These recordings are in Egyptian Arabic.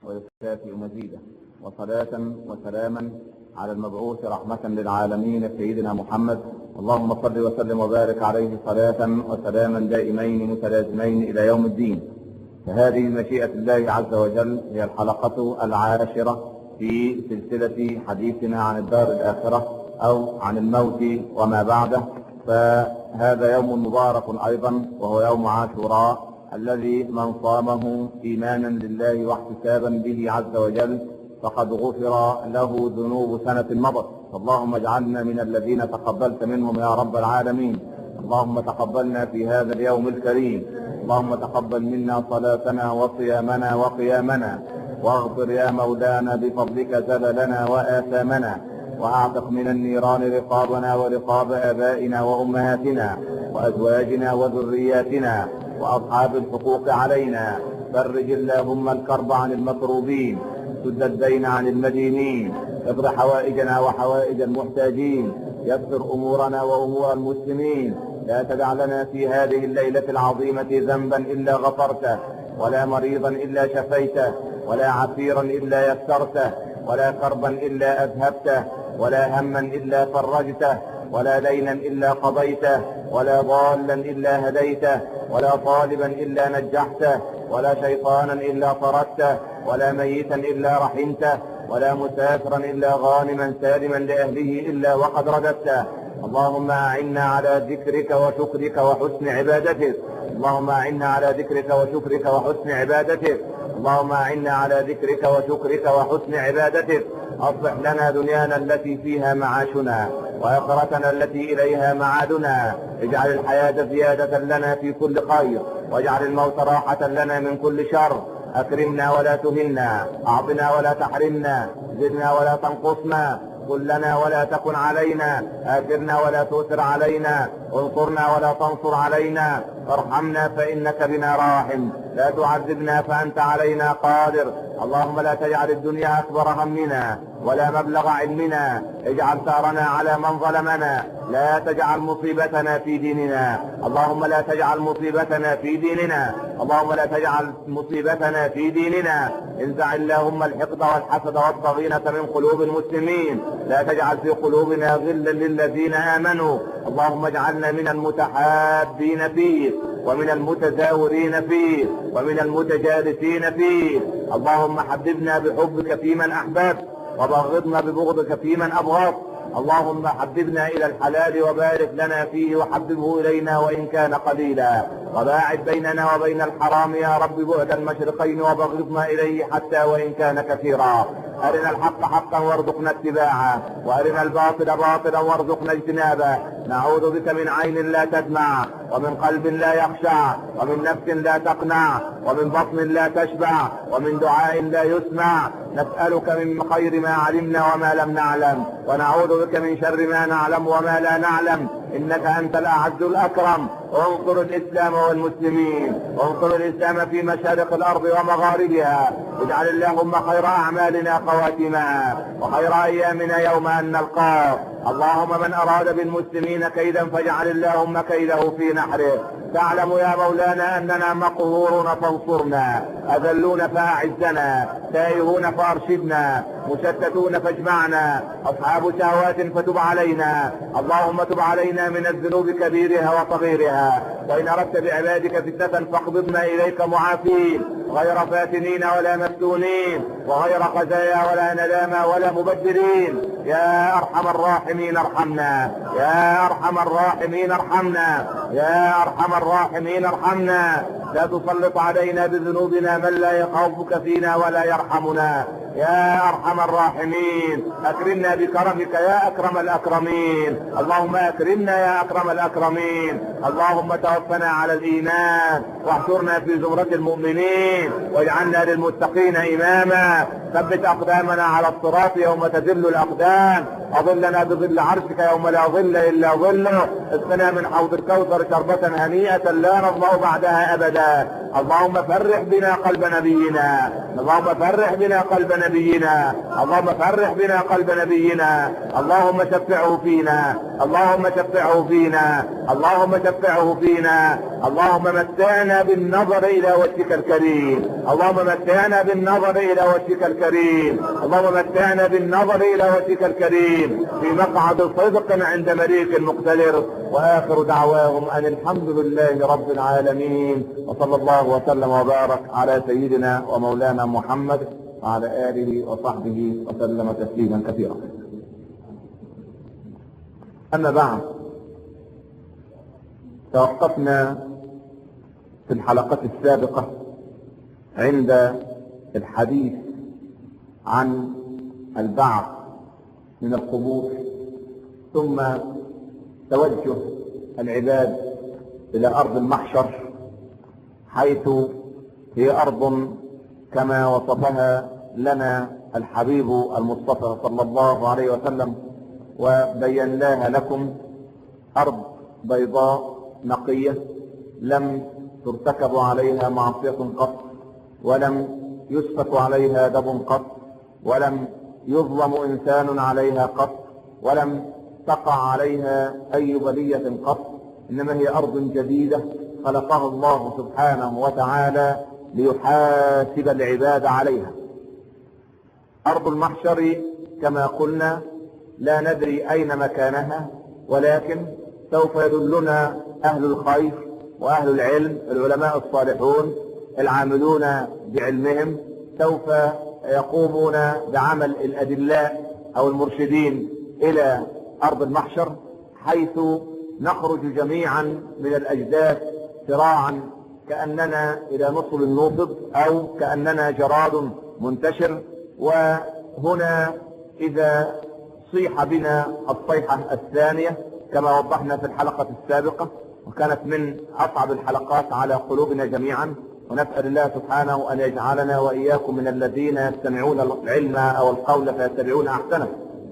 ويكافئ مزيدا وصلاة وسلاما على المبعوث رحمة للعالمين سيدنا محمد اللهم صل وسلم وبارك عليه صلاة وسلاما دائمين متلازمين إلى يوم الدين فهذه مشيئة الله عز وجل هي الحلقة العاشرة في سلسلة حديثنا عن الدار الآخرة أو عن الموت وما بعده فهذا يوم مبارك أيضا وهو يوم عاشوراء الذي من صامه إيمانا لله واحتسابا به عز وجل فقد غفر له ذنوب سنة مضت اللهم اجعلنا من الذين تقبلت منهم يا رب العالمين اللهم تقبلنا في هذا اليوم الكريم اللهم تقبل منا صلاتنا وصيامنا وقيامنا واغفر يا مولانا بفضلك زللنا وآثامنا واعتق من النيران رقابنا ورقاب آبائنا وأمهاتنا وأزواجنا وذرياتنا وأصحاب الحقوق علينا فرج اللهم الكرب عن المكروبين سد الدين عن المدينين اقض حوائجنا وحوائج المحتاجين يسر أمورنا وأمور المسلمين لا تدع لنا في هذه الليلة العظيمة ذنبا إلا غفرته ولا مريضا إلا شفيته ولا عسيرا إلا يسرته ولا كربا إلا أذهبته ولا هما إلا فرجته ولا دينا إلا قضيته ولا ضالا إلا هديته ولا طالبا إلا نجحته ولا شيطانا إلا طردته ولا ميتا إلا رحمته ولا مسافرا إلا غانما سالما لأهله إلا وقد رددته اللهم أعنا على ذكرك وشكرك وحسن عبادتك اللهم أعنا على ذكرك وشكرك وحسن عبادتك اللهم أعنا على ذكرك وشكرك وحسن عبادتك أصلح لنا دنيانا التي فيها معاشنا وآخرتنا التي إليها معادنا اجعل الحياة زيادة لنا في كل خير واجعل الموت راحة لنا من كل شر أكرمنا ولا تهنا أعطنا ولا تحرمنا زدنا ولا تنقصنا قل لنا ولا تكن علينا آثرنا ولا تؤثر علينا انصرنا ولا تنصر علينا ارحمنا فإنك بنا راحم لا تعذبنا فأنت علينا قادر اللهم لا تجعل الدنيا أكبر همنا ولا مبلغ علمنا اجعل ثارنا على من ظلمنا لا تجعل مصيبتنا في ديننا اللهم لا تجعل مصيبتنا في ديننا اللهم لا تجعل مصيبتنا في ديننا انزع اللهم الحقد والحسد والطغينة من قلوب المسلمين لا تجعل في قلوبنا غلا للذين آمنوا اللهم اجعلنا من المتحابين فيه ومن المتزاورين فيه ومن المتجالسين فيه اللهم حببنا بحبك في من أحببت وبغضنا ببغضك في من أبغضت اللهم حببنا إلى الحلال وبارك لنا فيه وحببه إلينا وإن كان قليلا وباعد بيننا وبين الحرام يا رب بعد المشرقين وبغضنا إليه حتى وإن كان كثيرا أرنا الحق حقا وارزقنا اتباعه وأرنا الباطل باطلا وارزقنا اجتنابه نعوذ بك من عين لا تدمع ومن قلب لا يخشع ومن نفس لا تقنع ومن بطن لا تشبع ومن دعاء لا يسمع نسألك من خير ما علمنا وما لم نعلم ونعوذ بك من شر ما نعلم وما لا نعلم انك انت الاعز الاكرم وانصر الاسلام والمسلمين وانصر الاسلام في مشارق الارض ومغاربها واجعل اللهم خير اعمالنا خواتمها وخير ايامنا يوم ان نلقاك اللهم من اراد بالمسلمين كيدا فاجعل اللهم كيده في نحره تعلم يا مولانا اننا مقهورون فانصرنا اذلون فاعزنا تائهون فارشدنا مشتتون فاجمعنا اصحاب شهوات فتب علينا اللهم تب علينا من الذنوب كبيرها وصغيرها وان اردت بعبادك فتنه فاقبضنا اليك معافين غير فاتنين ولا مفتونين وغير خزايا ولا ندامى ولا مبدلين يا ارحم الراحمين ارحمنا يا ارحم الراحمين ارحمنا يا ارحم الراحمين ارحمنا لا تسلط علينا بذنوبنا من لا يخافك فينا ولا يرحمنا يا ارحم الراحمين اكرمنا بكرمك يا اكرم الاكرمين اللهم اكرمنا يا اكرم الاكرمين اللهم توفنا على الايمان واحشرنا في زمرة المؤمنين واجعلنا للمتقين اماما ثبت اقدامنا على الصراط يوم تذل الاقدام اظلنا بظل عرشك يوم لا ظل الا ظله اسقنا من حوض الكوثر شربة هنيئة لا نظمأ بعدها ابدا اللهم فرح بنا قلب نبينا اللهم فرح بنا قلب نبينا اللهم فرح بنا قلب نبينا اللهم شفعه فينا اللهم شفعه فينا اللهم شفعه فينا اللهم متعنا بالنظر الى وجهك الكريم اللهم متعنا بالنظر الى وجهك الكريم اللهم متعنا بالنظر الى وجهك الكريم في مقعد صدق عند مليك مقتدر واخر دعواهم ان الحمد لله رب العالمين وصلى الله وسلم وبارك على سيدنا ومولانا محمد وعلى اله وصحبه وسلم تسليما كثيرا اما بعد توقفنا في الحلقة السابقة عند الحديث عن البعث من القبور ثم توجه العباد الى ارض المحشر حيث هي ارض كما وصفها لنا الحبيب المصطفى صلى الله عليه وسلم وبيناها لكم ارض بيضاء نقيه لم ترتكب عليها معصيه قط ولم يسفك عليها دم قط ولم يظلم انسان عليها قط ولم تقع عليها اي بليه قط انما هي ارض جديده خلقها الله سبحانه وتعالى ليحاسب العباد عليها ارض المحشر كما قلنا لا ندري اين مكانها ولكن سوف يدلنا اهل الخير واهل العلم العلماء الصالحون العاملون بعلمهم سوف يقومون بعمل الادلاء او المرشدين الى ارض المحشر حيث نخرج جميعا من الاجداث سراعا كاننا الى نصل النوفض او كاننا جراد منتشر وهنا اذا صيح بنا الصيحه الثانيه كما وضحنا في الحلقه السابقه وكانت من اصعب الحلقات على قلوبنا جميعا ونسال الله سبحانه ان يجعلنا واياكم من الذين يستمعون العلم او القول فيتبعون احسنه.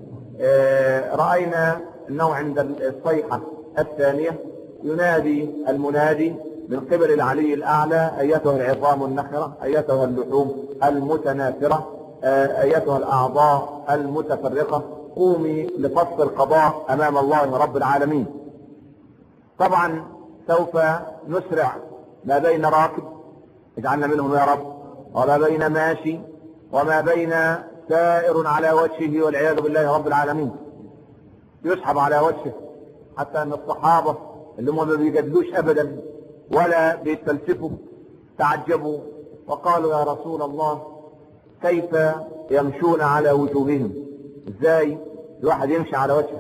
راينا انه عند الصيحه الثانيه ينادي المنادي من قبل العلي الاعلى ايتها العظام النخره ايتها اللحوم المتناثره ايتها الاعضاء المتفرقه قومي لفصل القضاء امام الله رب العالمين. طبعا سوف نسرع ما بين راكب اجعلنا منهم يا رب وما بين ماشي وما بين سائر على وجهه والعياذ بالله رب العالمين يسحب على وجهه حتى ان الصحابه اللي هم ما بيجادلوش ابدا ولا بيتفلسفوا تعجبوا وقالوا يا رسول الله كيف يمشون على وجوههم ازاي الواحد يمشي على وجهه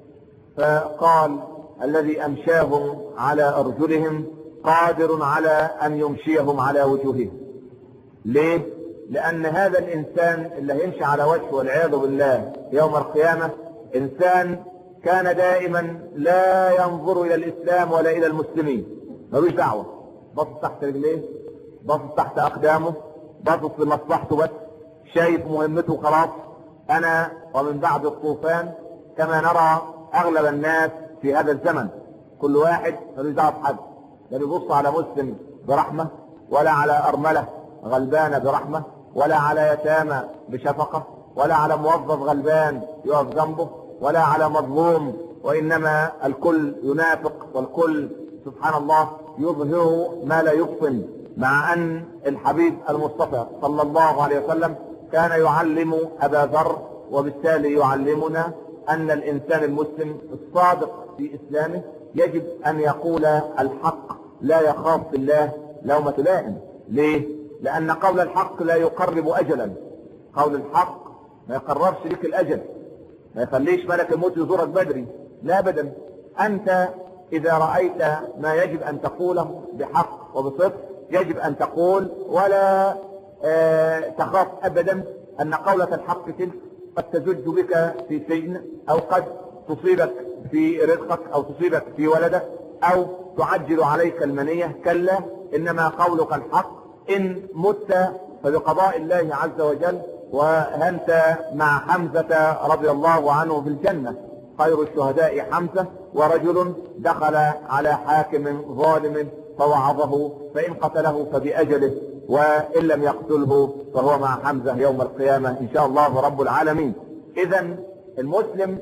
فقال الذي امشاهم على ارجلهم قادر على ان يمشيهم على وجوههم ليه لان هذا الانسان اللي هيمشي على وجهه والعياذ بالله يوم القيامه انسان كان دائما لا ينظر الى الاسلام ولا الى المسلمين ملوش دعوه باصص تحت رجليه باصص تحت اقدامه باصص لمصلحته بس شايف مهمته خلاص انا ومن بعد الطوفان كما نرى اغلب الناس في هذا الزمن كل واحد ملوش دعوه بحد لا بيبص على مسلم برحمه ولا على ارمله غلبانه برحمه ولا على يتامى بشفقه ولا على موظف غلبان يقف جنبه ولا على مظلوم وانما الكل ينافق والكل سبحان الله يظهر ما لا يبطن مع ان الحبيب المصطفى صلى الله عليه وسلم كان يعلم ابا ذر وبالتالي يعلمنا ان الانسان المسلم الصادق في اسلامه يجب ان يقول الحق لا يخاف بالله لومة لائم ليه لان قول الحق لا يقرب اجلا قول الحق ما يقربش لك الاجل ما يخليش ملك الموت يزورك بدري لا ابدا انت اذا رايت ما يجب ان تقوله بحق وبصدق يجب ان تقول ولا آه تخاف ابدا ان قولة الحق تلك قد تزج بك في سجن او قد تصيبك في رزقك او تصيبك في ولدك او تعجل عليك المنية كلا انما قولك الحق ان مت فبقضاء الله عز وجل وأنت مع حمزة رضي الله عنه في الجنة خير الشهداء حمزة ورجل دخل على حاكم ظالم فوعظه فإن قتله فبأجله وإن لم يقتله فهو مع حمزة يوم القيامة إن شاء الله رب العالمين إذا المسلم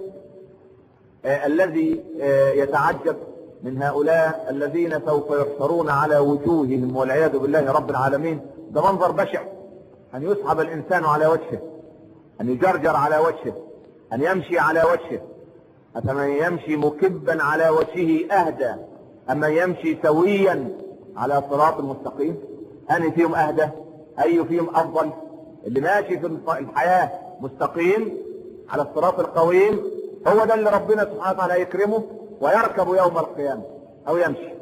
آه الذي آه يتعجب من هؤلاء الذين سوف يحشرون على وجوههم والعياذ بالله رب العالمين ده منظر بشع أن يسحب الإنسان على وجهه أن يجرجر على وجهه أن يمشي على وجهه أفمن يمشي مكبا على وجهه أهدى أما يمشي سويا على صراط المستقيم أني فيهم أهدى أي فيهم أفضل اللي ماشي في الحياة مستقيم على الصراط القويم هو ده اللي ربنا سبحانه وتعالى يكرمه ويركب يوم القيامة أو يمشي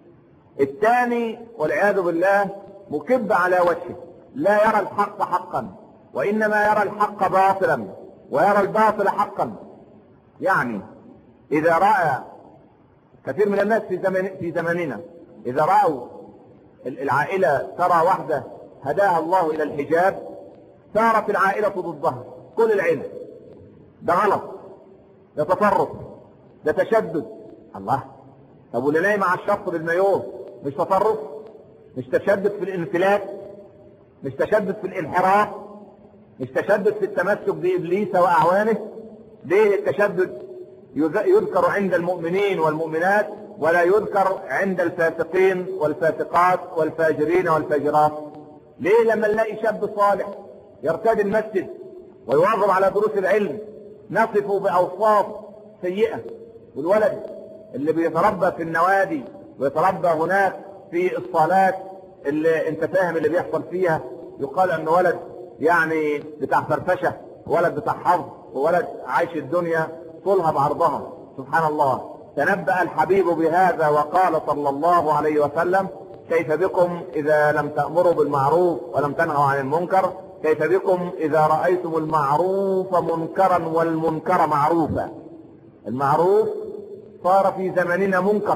الثاني والعياذ بالله مكب على وجهه لا يرى الحق حقا وإنما يرى الحق باطلا ويرى الباطل حقا يعني إذا رأى كثير من الناس في زمن في زماننا إذا رأوا العائلة ترى واحدة هداها الله إلى الحجاب صارت العائلة ضدها كل العيلة ده غلط ده تطرف ده تشدد الله طب واللي نايم على الشط بالمايوه مش تطرف مش تشدد في الانفلات مش تشدد في الانحراف مش تشدد في التمسك بابليس واعوانه ليه التشدد يذكر عند المؤمنين والمؤمنات ولا يذكر عند الفاسقين والفاسقات والفاجرين والفاجرات ليه لما نلاقي شاب صالح يرتدي المسجد ويواظب على دروس العلم نصفه باوصاف سيئه والولد اللي بيتربى في النوادي ويتربى هناك في الصالات اللي انت فاهم اللي بيحصل فيها يقال انه ولد يعني بتاع فرفشه ولد بتاع حظ وولد عايش الدنيا طولها بعرضها سبحان الله تنبأ الحبيب بهذا وقال صلى الله عليه وسلم كيف بكم إذا لم تأمروا بالمعروف ولم تنهوا عن المنكر كيف بكم إذا رأيتم المعروف منكرا والمنكر معروفا المعروف صار في زمننا منكر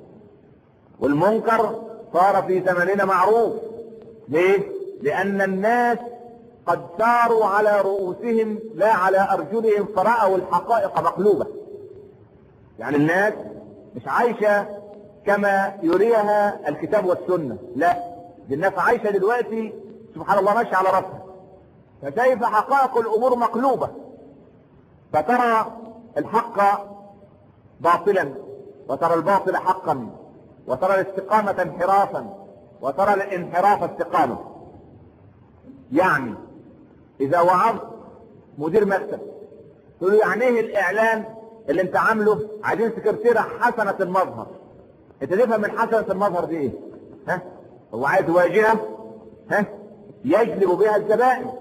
والمنكر صار في زمننا معروف ليه؟ لأن الناس قد ساروا على رؤوسهم لا على أرجلهم فرأوا الحقائق مقلوبة يعني الناس مش عايشة كما يريها الكتاب والسنة لا دي الناس عايشة دلوقتي سبحان الله ماشية على رأسها فشايفة حقائق الأمور مقلوبة فترى الحق باطلا وترى الباطل حقا وترى الاستقامة انحرافا وترى الانحراف استقامة يعني إذا وعظت مدير مكتب تقول له يعني ايه الإعلان اللي أنت عامله عايزين سكرتيرة حسنة المظهر أنت تفهم من حسنة المظهر دي إيه؟ ها؟ هو عايز واجهة ها؟ يجلب بها الزبائن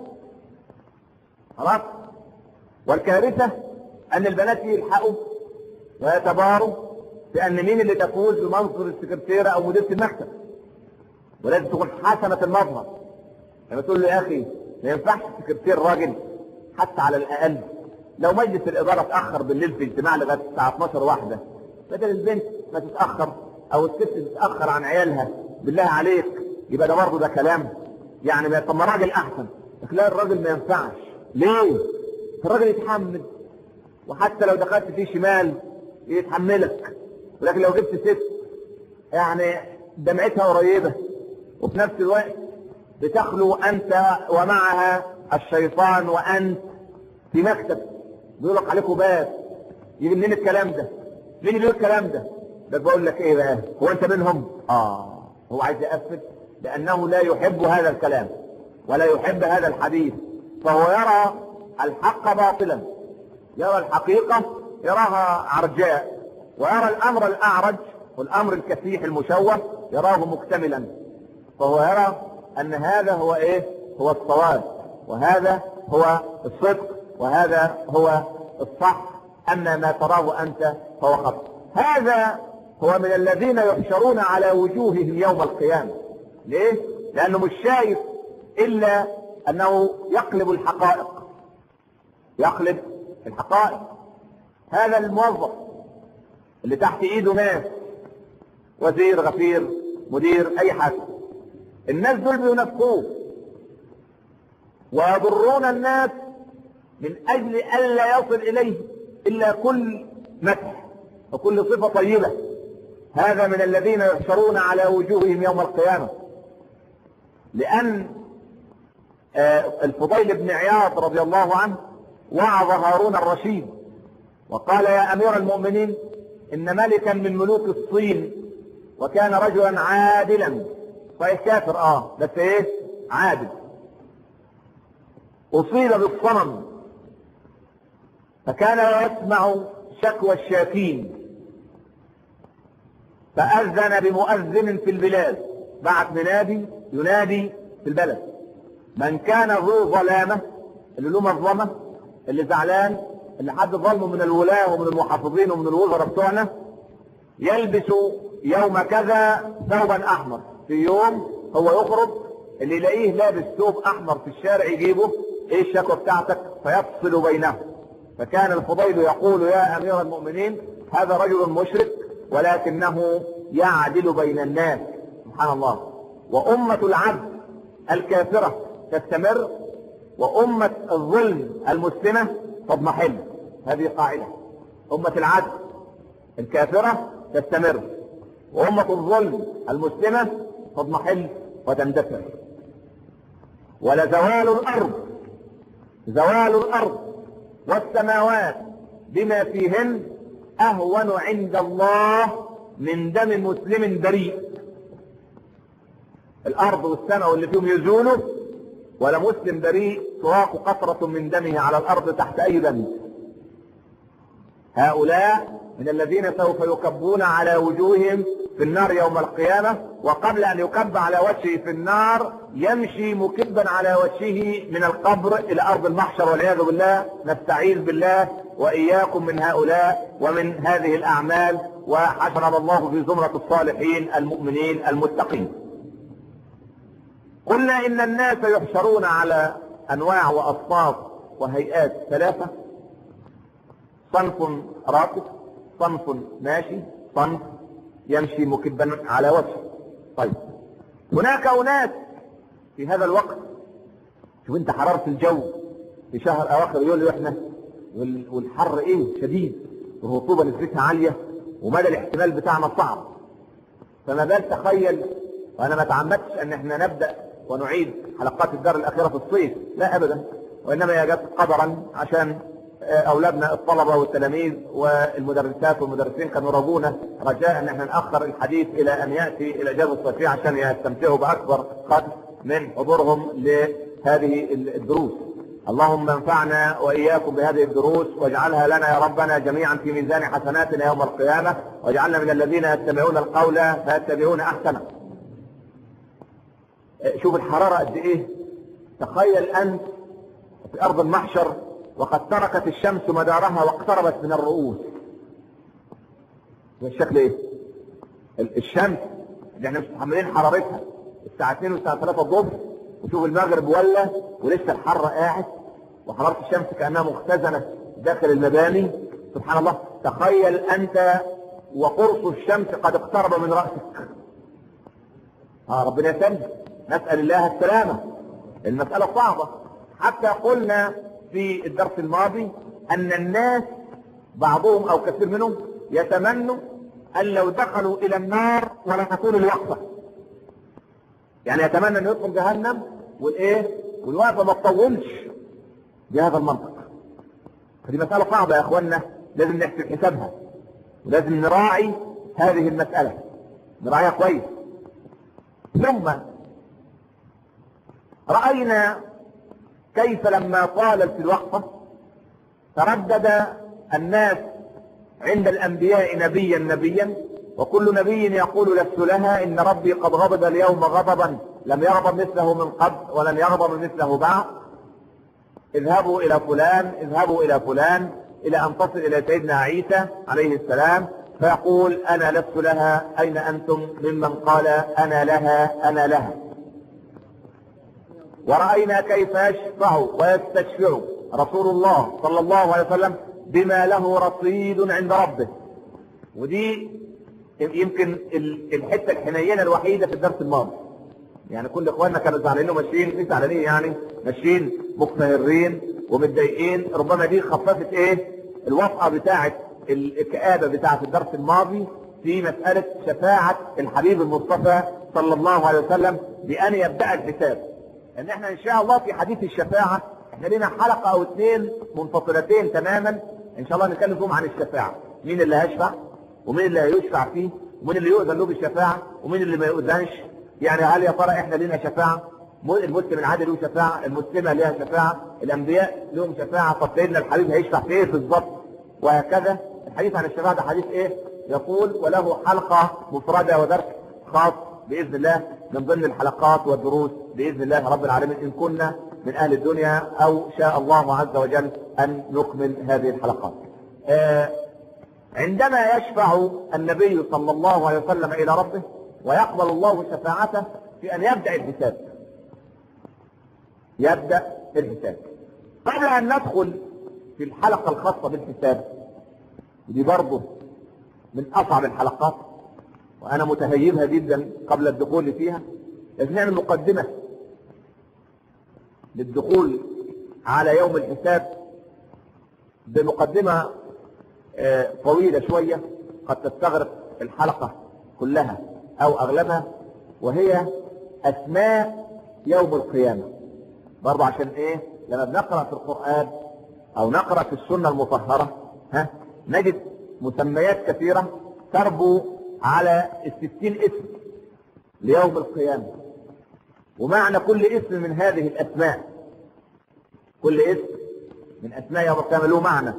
خلاص؟ والكارثة أن البنات يلحقوا ويتباروا بأن مين اللي تفوز بمنصب السكرتيرة أو مديرة المكتب ولازم تكون حسنة المظهر لما تقول له يا أخي ما ينفعش سكرتير راجل حتى على الأقل لو مجلس الإدارة اتأخر بالليل في اجتماع لغاية الساعة 12 واحدة بدل البنت ما تتأخر أو الست تتأخر عن عيالها بالله عليك يبقى ده برضه ده كلام يعني ما طب ما راجل أحسن لكن لا الراجل ما ينفعش ليه؟ الراجل يتحمل وحتى لو دخلت فيه شمال يتحملك ولكن لو جبت ست يعني دمعتها قريبة وفي نفس الوقت بتخلو أنت ومعها الشيطان وأنت في مكتب بيقول لك عليكم باب يجي منين الكلام ده؟ مين اللي يقول الكلام ده؟ ده بقول لك ايه بقى؟ هو انت منهم؟ اه هو عايز يقفل لأنه لا يحب هذا الكلام ولا يحب هذا الحديث فهو يرى الحق باطلا يرى الحقيقة يراها عرجاء ويرى الأمر الأعرج والأمر الكسيح المشوه يراه مكتملا فهو يرى أن هذا هو إيه هو الصواب وهذا هو الصدق وهذا هو الصح أما ما تراه أنت فهو خطأ هذا هو من الذين يحشرون على وجوههم يوم القيامة ليه؟ لأنه مش شايف إلا أنه يقلب الحقائق يقلب الحقائق هذا الموظف اللي تحت ايده ناس وزير غفير مدير اي حد الناس دول بينافقوه ويضرون الناس من اجل الا يصل اليه الا كل مدح وكل صفه طيبه هذا من الذين يحشرون على وجوههم يوم القيامه لأن آه، الفضيل بن عياض رضي الله عنه وعظ هارون الرشيد وقال يا أمير المؤمنين إن ملكا من ملوك الصين وكان رجلا عادلا صحيح كافر اه بس ايه عادل أصيب بالصنم فكان يسمع شكوى الشاكين فأذن بمؤذن في البلاد بعت منادي ينادي في البلد من كان ذو ظلامة اللي له مظلمة اللي زعلان اللي حد ظلمه من الولاة ومن المحافظين ومن الوزراء بتوعنا يلبس يوم كذا ثوبا احمر في يوم هو يخرج اللي يلاقيه لابس ثوب احمر في الشارع يجيبه ايه الشكوى بتاعتك فيفصل بينهم فكان الفضيل يقول يا امير المؤمنين هذا رجل مشرك ولكنه يعدل بين الناس سبحان الله وامة العبد الكافرة تستمر وامة الظلم المسلمة تضمحل هذه قاعدة امة العدل الكافرة تستمر وأمة الظلم المسلمة تضمحل وتندثر ولزوال الأرض زوال الأرض والسماوات بما فيهن أهون عند الله من دم مسلم بريء الأرض والسماء واللي فيهم يزولوا ولا مسلم بريء تراق قطرة من دمه على الأرض تحت أي ذنب هؤلاء من الذين سوف يكبون على وجوههم في النار يوم القيامة وقبل أن يكب على وجهه في النار يمشي مكبا على وجهه من القبر إلى أرض المحشر والعياذ بالله نستعيذ بالله وإياكم من هؤلاء ومن هذه الأعمال وحشرنا الله في زمرة الصالحين المؤمنين المتقين قلنا إن الناس يحشرون على أنواع وأصناف وهيئات ثلاثة صنف راكب صنف ماشي صنف يمشي مكبا على وجهه طيب هناك أناس في هذا الوقت شوف انت حرارة الجو في شهر أواخر يوليو احنا وال- والحر ايه شديد والرطوبة نسبتها عالية ومدى الاحتمال بتاعنا صعب فما بال تخيل وانا ما تعمدتش ان احنا نبدأ ونعيد حلقات الدار الاخيرة في الصيف لا ابدا وانما هي جت قدرا عشان آه، اولادنا الطلبة والتلاميذ والمدرسات والمدرسين كانوا يرجونا رجاء ان احنا ناخر الحديث الى ان ياتي الاجازة الصيفية عشان يستمتعوا باكبر قدر من حضورهم لهذه الدروس اللهم انفعنا واياكم بهذه الدروس واجعلها لنا يا ربنا جميعا في ميزان حسناتنا يوم القيامة واجعلنا من الذين يتبعون القول فيتبعون احسنه شوف الحرارة قد ايه تخيل انت في ارض المحشر وقد تركت الشمس مدارها واقتربت من الرؤوس الشكل ايه ال- الشمس اللي احنا مش متحملين حرارتها الساعة 2 والساعة 3 الظهر وشوف المغرب ولا ولسه الحر قاعد وحرارة الشمس كأنها مختزنة داخل المباني سبحان الله تخيل انت وقرص الشمس قد اقترب من رأسك اه ربنا يسلم نسأل الله السلامة المسألة صعبة حتى قلنا في الدرس الماضي أن الناس بعضهم أو كثير منهم يتمنوا أن لو دخلوا إلى النار ولا تكون الوقفة يعني يتمنى أن يدخل جهنم والإيه والوقفة ما تطولش بهذا المنطق فدي مسألة صعبة يا أخوانا لازم نحسب حسابها ولازم نراعي هذه المسألة نراعيها كويس ثم رأينا كيف لما طالت الوقفة تردد الناس عند الأنبياء نبيا نبيا وكل نبي يقول لست لها إن ربي قد غضب اليوم غضبا لم يغضب مثله من قبل ولن يغضب مثله بعد اذهبوا إلى فلان اذهبوا إلى فلان إلى أن تصل إلى سيدنا عيسى عليه السلام فيقول أنا لست لها أين أنتم ممن قال أنا لها أنا لها ورأينا كيف يشفع ويستشفع رسول الله صلى الله عليه وسلم بما له رصيد عند ربه ودي يمكن ال- الحتة الحنينة الوحيدة في الدرس الماضي يعني كل اخواننا كانوا زعلانين وماشيين مش زعلانين يعني ماشيين مقتهرين ومتضايقين ربما دي خففت ايه الوطأة بتاعة الكآبة بتاعة الدرس الماضي في مسألة شفاعة الحبيب المصطفى صلى الله عليه وسلم بأن يبدأ الحساب ان احنا ان شاء الله في حديث الشفاعة احنا لنا حلقة او اثنين منفصلتين تماما ان شاء الله نتكلم فيهم عن الشفاعة مين اللي هيشفع ومين اللي هيشفع فيه ومين اللي يؤذن له بالشفاعة ومين اللي ما يؤذنش يعني هل يا ترى احنا لنا شفاعة المسلم العادي له شفاعة المسلمة لها شفاعة الانبياء لهم شفاعة طب سيدنا الحبيب هيشفع في ايه بالظبط وهكذا الحديث عن الشفاعة ده حديث ايه يقول وله حلقة مفردة ودرس خاص بإذن الله من ضمن الحلقات والدروس بإذن الله رب العالمين إن كنا من أهل الدنيا أو شاء الله عز وجل أن نكمل هذه الحلقات آه عندما يشفع النبي صلى الله عليه وسلم إلى ربه ويقبل الله شفاعته في أن يبدأ الحساب يبدأ الحساب قبل أن ندخل في الحلقة الخاصة بالحساب ودي برضه من أصعب الحلقات وأنا متهيبها جدا قبل الدخول فيها لازم نعمل مقدمة للدخول على يوم الحساب بمقدمة آه، طويلة شوية قد تستغرق الحلقة كلها أو أغلبها وهي أسماء يوم القيامة برضه عشان إيه لما بنقرأ في القرآن أو نقرأ في السنة المطهرة ها نجد مسميات كثيرة تربو على الستين اسم ليوم القيامة ومعنى كل اسم من هذه الأسماء كل اسم من أسماء يوم القيامة له معنى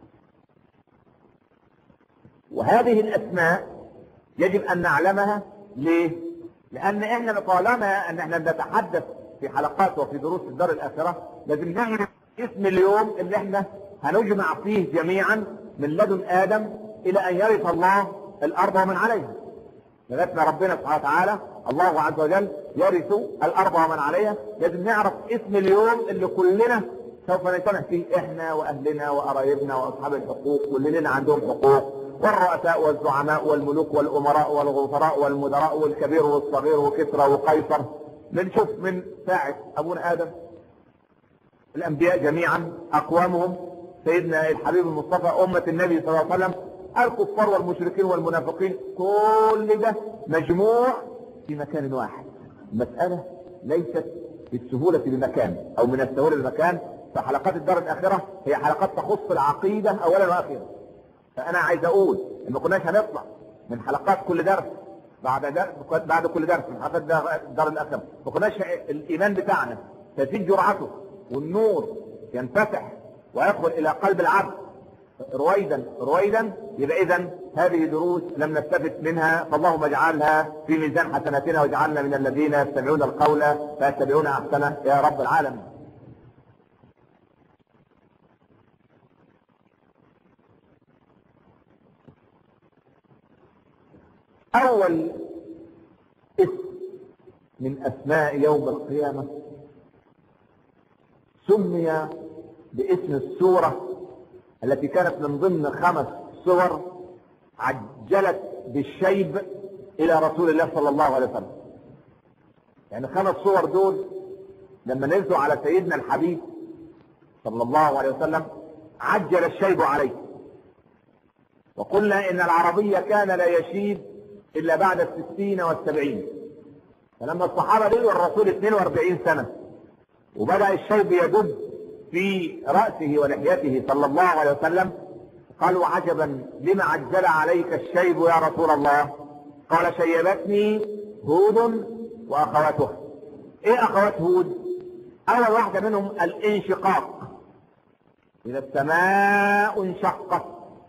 وهذه الأسماء يجب أن نعلمها ليه؟ لأن إحنا طالما أن إحنا بنتحدث في حلقات وفي دروس الدار الآخرة لازم نعرف اسم اليوم اللي إحنا هنجمع فيه جميعا من لدن آدم إلى أن يرث الله الأرض ومن عليها لغاية ما ربنا سبحانه وتعالى الله عز وجل يرث الأرض ومن عليها لازم نعرف اسم اليوم اللي كلنا سوف نجتمع فيه احنا واهلنا وقرايبنا واصحاب الحقوق واللي لنا عندهم حقوق والرؤساء والزعماء والملوك والامراء والغفراء والمدراء والكبير والصغير وكسرى وقيصر بنشوف من ساعة ابونا ادم الانبياء جميعا اقوامهم سيدنا الحبيب المصطفى امة النبي صلى الله عليه وسلم الكفار والمشركين والمنافقين كل ده مجموع في مكان واحد المسألة ليست بالسهولة بمكان او من السهولة بمكان فحلقات الدار الاخرة هي حلقات تخص العقيدة اولا واخيرا فانا عايز اقول ان ما كناش هنطلع من حلقات كل درس بعد درس بعد كل درس من حلقات الدار الاخرة ما كناش الايمان بتاعنا تزيد جرعته والنور ينفتح ويدخل الى قلب العبد رويدا رويدا يبقى اذا هذه دروس لم نستفد منها فاللهم اجعلها في ميزان حسناتنا واجعلنا من الذين يستمعون القول فيتبعون احسنه يا رب العالمين اول اسم من اسماء يوم القيامه سمي باسم السوره التي كانت من ضمن خمس سور عجلت بالشيب الى رسول الله صلى الله عليه وسلم يعني خمس صور دول لما نزلوا على سيدنا الحبيب صلى الله عليه وسلم عجل الشيب عليه وقلنا ان العربية كان لا يشيب الا بعد الستين والسبعين فلما الصحابة لقوا الرسول 42 سنة وبدأ الشيب يدب في رأسه ولحيته صلى الله عليه وسلم قالوا عجبا لما عجل عليك الشيب يا رسول الله قال شيبتني هود واخواتها ايه اخوات هود اول واحدة منهم الانشقاق اذا السماء انشقت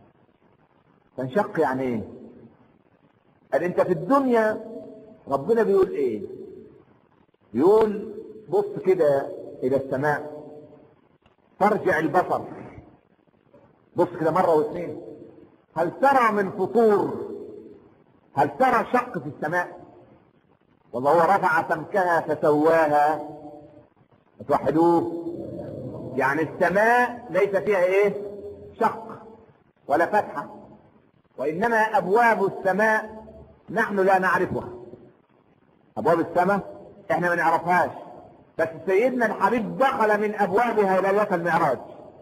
تنشق يعني ايه قال انت في الدنيا ربنا بيقول ايه بيقول بص كده الى السماء ترجع البصر بص كده مرة واثنين هل ترى من فطور هل ترى شق في السماء والله هو رفع سمكها فسواها توحدوه يعني السماء ليس فيها ايه شق ولا فتحة وانما ابواب السماء نحن لا نعرفها ابواب السماء احنا ما نعرفهاش بس سيدنا الحبيب دخل من ابوابها ليلة المعراج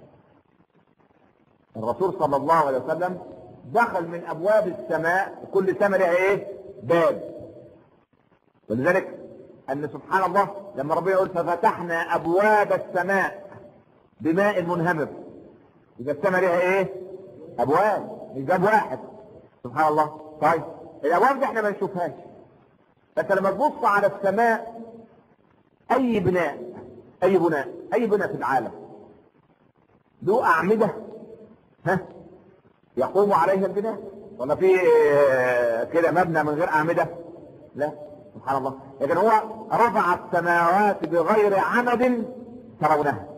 الرسول صلى الله عليه وسلم دخل من ابواب السماء كل سماء لها ايه باب ولذلك ان سبحان الله لما ربنا يقول ففتحنا ابواب السماء بماء منهمر يبقى السماء ليها ايه ابواب مش باب واحد سبحان الله طيب الابواب دي احنا ما نشوفهاش بس لما تبص على السماء اي بناء اي بناء اي بناء في العالم له اعمده ها يقوم عليها البناء ولا في آه، كده مبنى من غير اعمده لا سبحان الله لكن هو رفع السماوات بغير عمد ترونها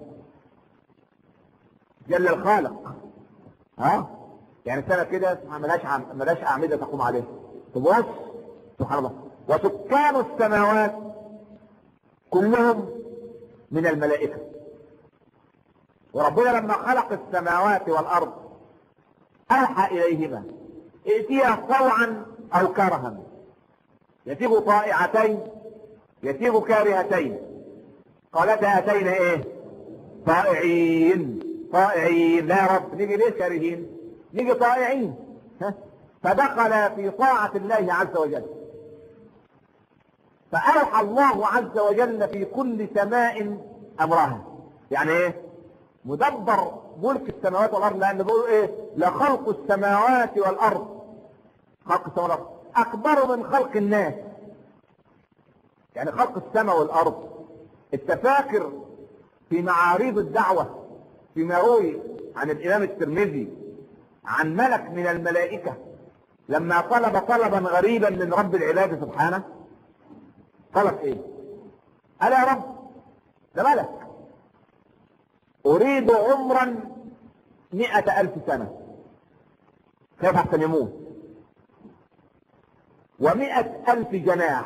جل الخالق ها يعني السنه كده ملهاش عم... ملهاش اعمده تقوم عليها تبص سبحان الله وسكان السماوات كلهم من الملائكه وربنا لما خلق السماوات والارض اوحى اليهما ائتيا طوعا او كرها يتيب طائعتين يتيب كارهتين قالتا اتينا ايه طائعين طائعين لا يا رب نيجي ليه كارهين نيجي طائعين ها؟ فدخل في طاعة الله عز وجل فأوحى الله عز وجل في كل سماء أمرها يعني ايه مدبر ملك السماوات والأرض لأن بيقولوا ايه لخلق السماوات والأرض خلق السماوات والأرض أكبر من خلق الناس يعني خلق السماء والأرض التفاكر في معاريض الدعوة فيما روي عن الإمام الترمذي عن ملك من الملائكة لما طلب طلبا غريبا من رب العباد سبحانه طلب ايه قال يا رب ده ملك اريد عمرا مئة الف سنة كيف احسن يموت ومئة الف جناح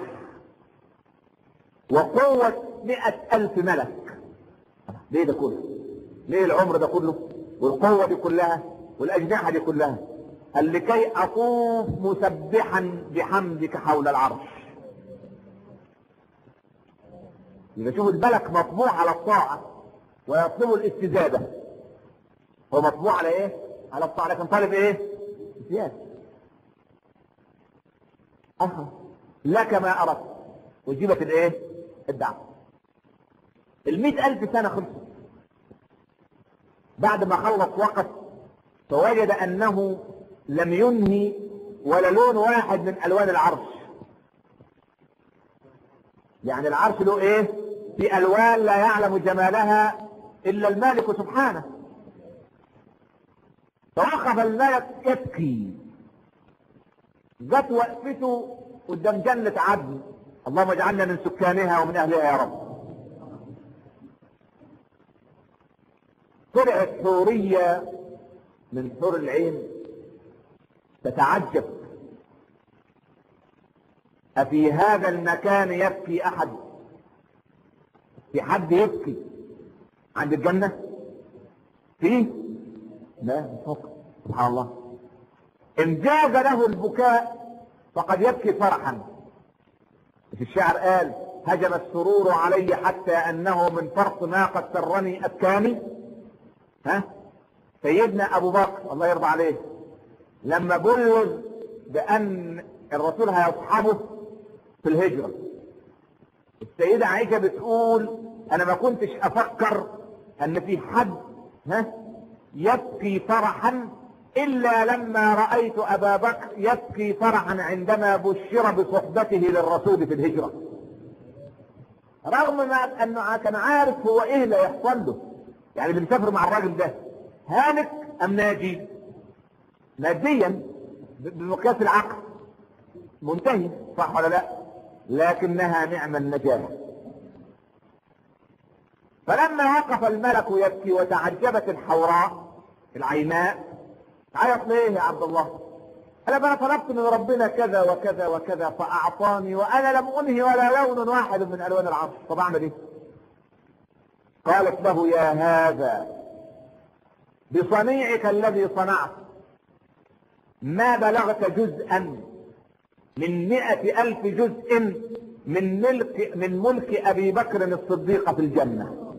وقوة مئة الف ملك ليه ده كله ليه العمر ده كله والقوة دي كلها والأجنحة دي كلها قال لكي أطوف مسبحا بحمدك حول العرش يبقى شوف الملك مطبوع على الطاعة ويطلب الاستزادة هو مطبوع على ايه؟ على الطاعة لكن طالب ايه؟ زيادة أها لك ما أردت وجبت الايه؟ الدعوة المئة ألف سنة خلصت بعد ما خلص وقت فوجد أنه لم ينهي ولا لون واحد من ألوان العرش يعني العرش له ايه في ألوان لا يعلم جمالها إلا المالك سبحانه فوقف الملك يبكي جت وقفته قدام جنة عدن اللهم اجعلنا من سكانها ومن أهلها يا رب طلعت حورية من حور العين تتعجب أفي هذا المكان يبكي أحد في حد يبكي عند الجنة فيه لا فوق سبحان الله إن جاز له البكاء فقد يبكي فرحا في الشعر قال هجم السرور علي حتى أنه من فرط ما قد سرني أبكاني ها سيدنا ابو بكر الله يرضى عليه لما بلغ بان الرسول هيصحبه في الهجرة السيدة عائشة بتقول انا ما كنتش افكر ان في حد ها يبكي فرحا الا لما رأيت ابا بكر يبكي فرحا عندما بشر بصحبته للرسول في الهجرة رغم ما انه كان عارف هو ايه اللي يحصل له يعني اللي مسافر مع الراجل ده هالك ام ناجي ماديا بمقياس العقل منتهي صح ولا لا لكنها نعم النجاة فلما وقف الملك يبكي وتعجبت الحوراء العيناء عيط ليه يا عبد الله انا بقى طلبت من ربنا كذا وكذا وكذا فاعطاني وانا لم انهي ولا لون واحد من الوان العرش طب اعمل ايه قالت له يا هذا بصنيعك الذي صنعت ما بلغت جزءا من مئة ألف جزء من ملك من ملك أبي بكر الصديق في الجنة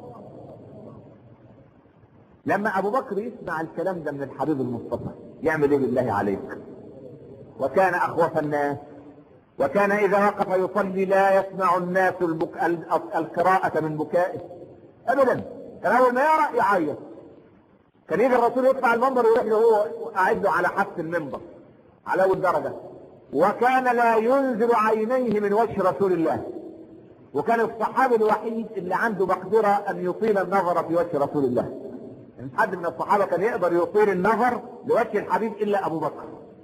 لما أبو بكر يسمع الكلام ده من الحبيب المصطفى يعمل إيه بالله عليك وكان أخوف الناس وكان إذا وقف يصلي لا يسمع الناس البك... القراءة من بكائه أبدا كان أول ما يقرأ يعيط كان يجي الرسول يطلع المنبر ويروح له هو قاعد له على حافة المنبر على أول درجة وكان لا ينزل عينيه من وجه رسول الله وكان الصحابي الوحيد اللي عنده مقدرة أن يطيل النظر في وجه رسول الله يعني حد من الصحابة كان يقدر يطيل النظر لوجه الحبيب إلا أبو بكر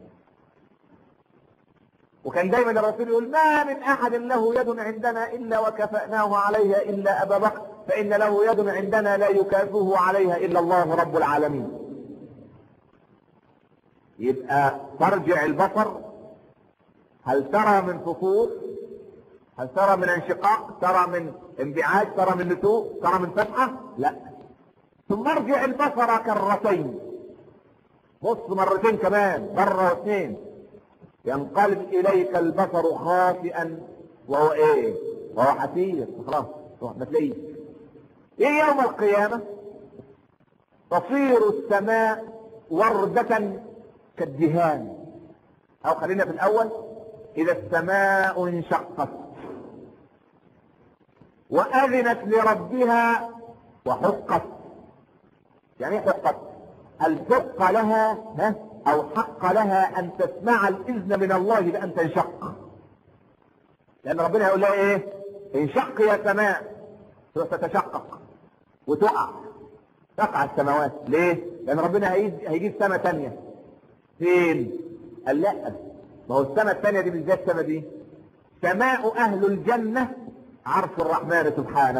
وكان دايما الرسول يقول ما من احد له يد عندنا الا وكفأناه عليها الا ابا بكر فان له يد عندنا لا يكافئه عليها الا الله رب العالمين يبقى ترجع البصر هل ترى من فصول هل ترى من انشقاق ترى من انبعاج ترى من نتوء ترى من فتحة لا ثم ارجع البصر كرتين بص مرتين كمان مرة واثنين ينقلب اليك البصر خاسئا وهو ايه وهو حسير خلاص ما تلاقيه ايه يوم القيامة تصير السماء وردة كالدهان او خلينا في الاول اذا السماء انشقت واذنت لربها وحقت يعني ايه حقت الحق لها ها او حق لها ان تسمع الاذن من الله بان تنشق لان ربنا يقول لها ايه انشق يا سماء ستتشقق وتقع تقع السماوات ليه لان ربنا هيجيب سماء تانية فين قال لا ما هو السماء التانية دي بالذات السماء دي سماء اهل الجنة عرش الرحمن سبحانه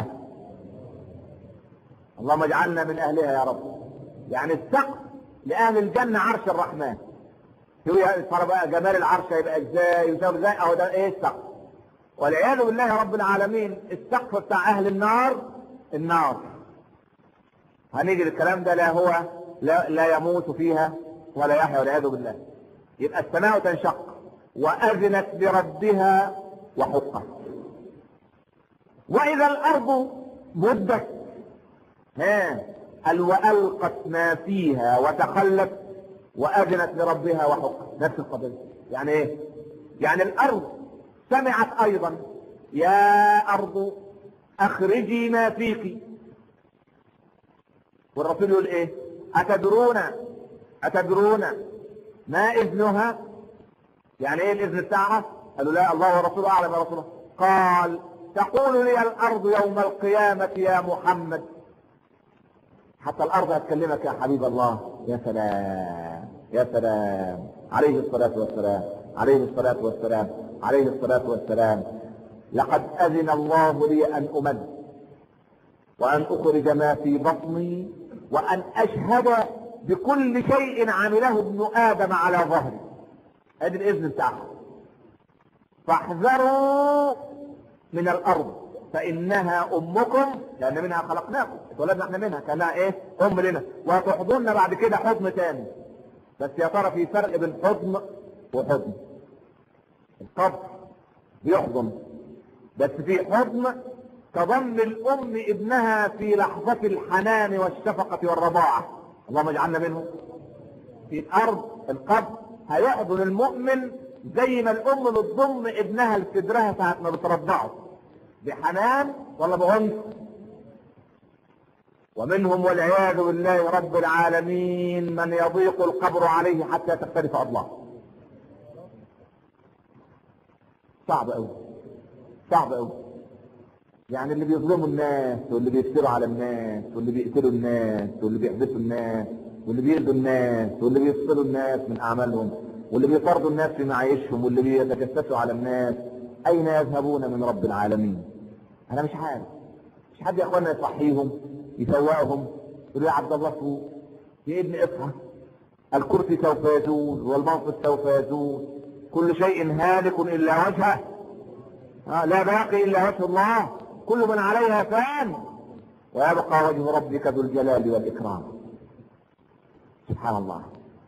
اللهم اجعلنا من اهلها يا رب يعني السقف لأهل الجنة عرش الرحمن تقول يا ترى بقى جمال العرش هيبقى ازاي ويساوي ازاي اهو ده ايه السقف والعياذ بالله رب العالمين السقف بتاع اهل النار النار هنيجي للكلام ده لا هو لا, لا يموت فيها ولا يحيا والعياذ بالله يبقى السماء تنشق واذنت لربها وحقت واذا الارض مدت ها قال والقت ما فيها وتخلت واذنت لربها وحقت نفس القضيه يعني ايه يعني الارض سمعت ايضا يا ارض اخرجي ما فيك والرسول يقول ايه اتدرون اتدرون ما اذنها يعني ايه الاذن بتاعها قالوا لا الله ورسوله اعلم يا رسول الله قال تقول لي الارض يوم القيامه يا محمد حتى الارض هتكلمك يا حبيب الله يا سلام يا سلام عليه الصلاة والسلام عليه الصلاة والسلام عليه الصلاة والسلام لقد اذن الله لي ان امد وان اخرج ما في بطني وان اشهد بكل شيء عمله ابن ادم على ظهري ادي الاذن بتاعه فاحذروا من الارض فانها امكم لان منها خلقناكم اتولدنا احنا منها كانها ايه ام لنا وتحضننا بعد كده حضن تاني بس يا ترى في فرق بين حضن وحضن القبر بيحضن بس في حضن تضم الام ابنها في لحظة الحنان والشفقة والرضاعة اللهم اجعلنا منهم في الارض القبر هيحضن المؤمن زي ما الام بتضم ابنها لصدرها ساعة ما بترضعه بحنان ولا بعنف ومنهم والعياذ بالله رب العالمين من يضيق القبر عليه حتى تختلف اضلاعه صعب قوي صعب قوي يعني اللي بيظلموا الناس واللي بيفتروا على الناس واللي بيقتلوا الناس واللي بيحبسوا الناس واللي بيأذوا الناس واللي بيفصلوا الناس من اعمالهم واللي بيطردوا الناس في معيشهم واللي بيتجسسوا على الناس اين يذهبون من رب العالمين انا مش عارف مش حد يا اخوانا يصحيهم يسوقهم يقول يا عبد الله فوق يا ابن اصحى الكرسي سوف يزول والموقف سوف يزول كل شيء هالك الا وجهه آه لا باقي الا وجه الله كل من عليها فان ويبقى وجه ربك ذو الجلال والاكرام سبحان الله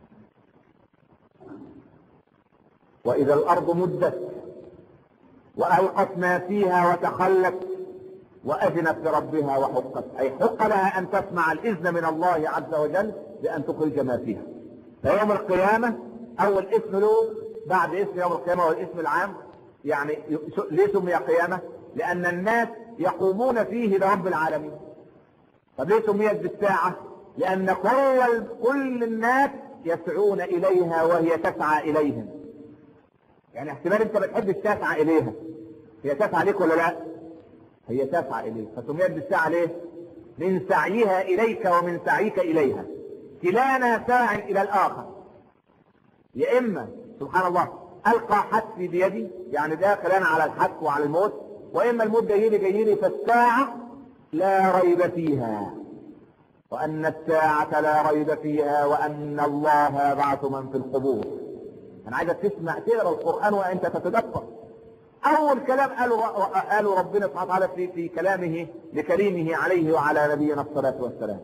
واذا الارض مدت والقت ما فيها وتخلت واذنت لربها وحقت اي حق لها ان تسمع الاذن من الله عز وجل بان تخرج ما فيها فيوم القيامة اول اسم له بعد اسم يوم القيامة والاسم العام يعني ليه سمي قيامة لان الناس يقومون فيه لرب العالمين طب ليه سميت بالساعة لان كل كل الناس يسعون اليها وهي تسعى اليهم يعني احتمال انت ما بتحبش تسعى اليها هي تسعى ليك ولا لا هي تسعى اليك فسميت بالساعة ليه من سعيها اليك ومن سعيك اليها كلانا ساع الى الاخر يا اما سبحان الله القى حتفي بيدي يعني داخل انا على الحتف وعلى الموت واما الموت جاي لي جاي لي فالساعه لا ريب فيها وان الساعه لا ريب فيها وان الله يبعث من في القبور انا عايزك تسمع تقرا القران وانت تتدبر اول كلام قالوا قالوا ربنا سبحانه وتعالى في في كلامه لكريمه عليه وعلى نبينا الصلاه والسلام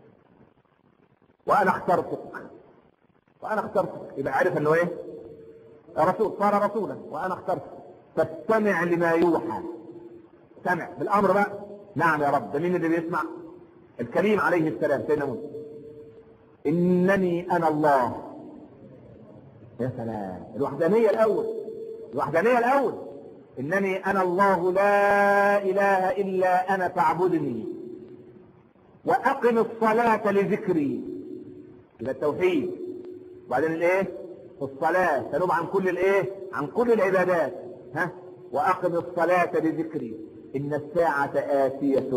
وانا اخترتك وانا اخترتك يبقى عارف انه ايه رسول صار رسولا وانا اخترتك فاستمع لما يوحى استمع بالامر بقى نعم يا رب ده مين اللي بيسمع الكريم عليه السلام سيدنا موسى انني انا الله يا سلام الوحدانيه الاول الوحدانيه الاول انني انا الله لا اله الا انا فاعبدني واقم الصلاه لذكري الى التوحيد وبعدين الايه الصلاة تنوب عن كل الايه عن كل العبادات ها واقم الصلاة لذكري ان الساعة آتية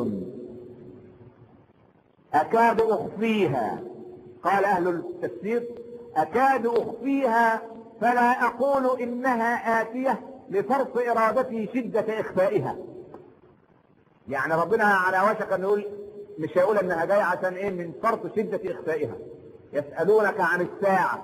اكاد اخفيها قال اهل التفسير اكاد اخفيها فلا اقول انها آتية لفرط ارادتي شدة اخفائها يعني ربنا على وشك ان يقول مش هيقول انها جاية عشان ايه من فرط شدة اخفائها يسألونك عن الساعة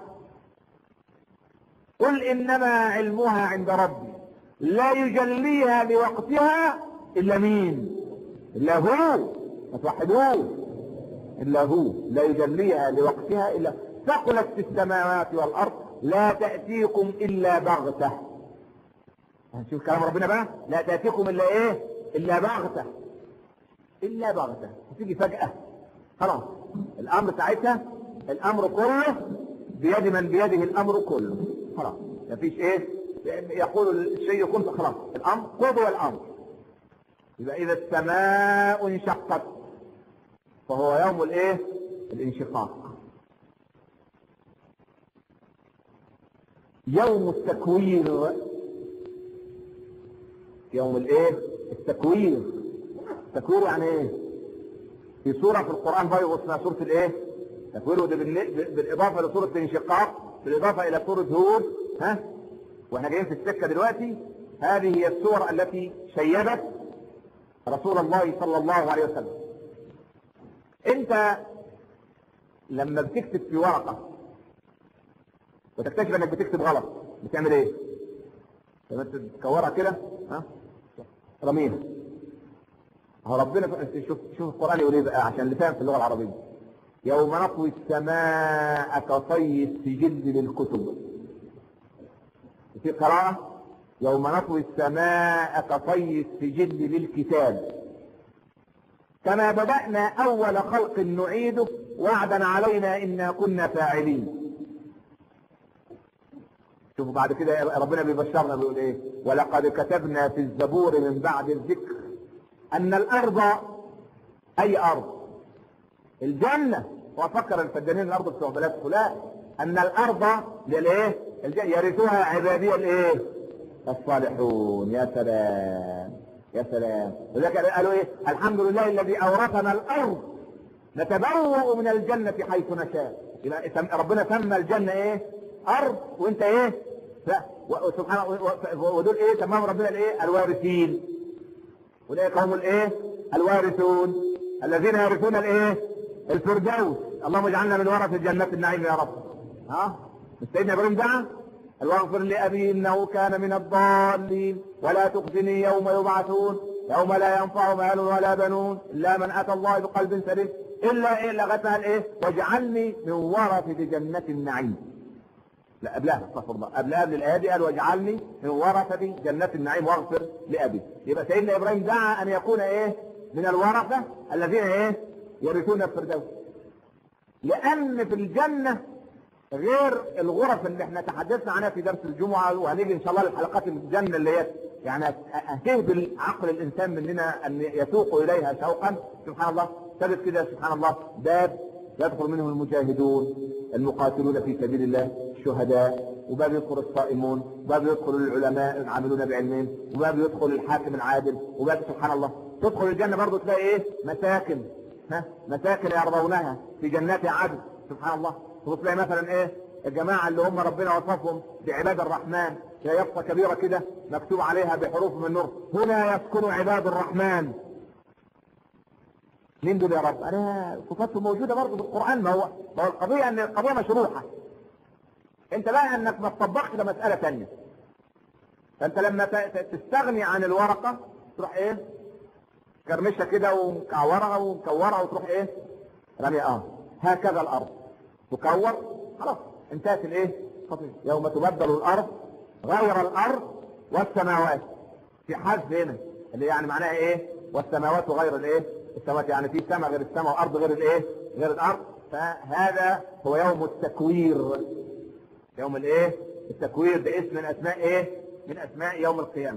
قل انما علمها عند ربي لا يجليها لوقتها الا مين الا هو ما توحدوه الا هو لا يجليها لوقتها الا ثقلت في السماوات والارض لا تأتيكم الا بغتة هنشوف كلام ربنا بقى لا تأتيكم الا ايه الا بغتة الا بغتة هتيجي فجأة خلاص الامر ساعتها الامر كله بيد من بيده الامر كله خلاص مفيش ايه يقول الشيء كنت خلاص الامر قضوا الامر يبقى اذا السماء انشقت فهو يوم الايه الانشقاق يوم التكوير يوم الايه التكوير التكوير يعني ايه في سورة في القرآن برضه اسمها سورة الايه تكوير ده بالاضافة لسورة الانشقاق بالاضافة الى سورة هود ها واحنا جايين في السكة دلوقتي هذه هي السور التي شيبت رسول الله صلى الله عليه وسلم انت لما بتكتب في ورقة وتكتشف انك بتكتب غلط بتعمل ايه لما تكورها كده ها رميها هو ربنا شوف شوف القرآن يقول ايه بقى عشان اللي فاهم في اللغة العربية يوم نطوي السماء كطي السجل للكتب في قراءة يوم نطوي السماء كطي السجل للكتاب كما بدأنا أول خلق نعيده وعدا علينا إنا كنا فاعلين شوفوا بعد كده ربنا بيبشرنا بيقول ايه ولقد كتبنا في الزبور من بعد الذكر ان الارض اي ارض الجنة وفكر الفدانين الارض بتوع بلاد فلان ان الارض للايه يرثها عبادي الايه الصالحون يا سلام يا سلام ولذلك قالوا ايه الحمد لله الذي اورثنا الارض نتبوأ من الجنة حيث نشاء يبقى ربنا سمى الجنة ايه ارض وانت ايه لا سبحان ودول ايه تمام ربنا الايه الوارثين اولئك هم الايه الوارثون الذين يرثون الايه الفردوس اللهم اجعلنا من ورث جنات النعيم يا رب ها سيدنا ابراهيم دعا واغفر لابي انه كان من الضالين ولا تخزني يوم يبعثون يوم لا ينفع مال ولا بنون الا من اتى الله بقلب سليم الا ايه لغتها الايه واجعلني من ورثة جنة النعيم لا قبلها استغفر الله قبل قبل الايه دي قال واجعلني من ورثة جنة النعيم واغفر لابي يبقى سيدنا ابراهيم دعا ان يكون ايه من الورثة الذين ايه يرثون الفردوس لان في الجنة غير الغرف اللي احنا تحدثنا عنها في درس الجمعة وهنيجي ان شاء الله للحلقات الجنة اللي هي يعني هتهبل عقل الانسان مننا ان يسوق اليها شوقا سبحان الله ثبت كده سبحان الله باب يدخل منه المجاهدون المقاتلون في سبيل الله الشهداء وباب يدخل الصائمون وباب يدخل العلماء العاملون بعلمهم وباب يدخل الحاكم العادل وباب سبحان الله تدخل الجنة برضه تلاقي ايه مساكن ها مساكن يرضونها في جنات عدن سبحان الله وتلاقي مثلا ايه الجماعة اللي هم ربنا وصفهم بعباد الرحمن هي يافطة كبيرة كده مكتوب عليها بحروف من نور هنا يسكن عباد الرحمن مين دول يا رب؟ انا صفاتهم موجودة برضه في القرآن ما هو ما هو القضية ان القضية مشروحة انت بقى انك ما تطبقش ده مسألة تانية فانت لما تستغني عن الورقة تروح ايه كرمشها كده ومكورها ومكورها وتروح ايه رمي اه هكذا الارض تكور خلاص انتهت الايه خطير يوم تبدل الارض غير الارض والسماوات في حذف هنا اللي يعني معناها ايه والسماوات غير الايه السماوات يعني في سماء غير السماء وارض غير الايه غير الارض فهذا هو يوم التكوير يوم الايه التكوير ده اسم من اسماء ايه من اسماء يوم القيامه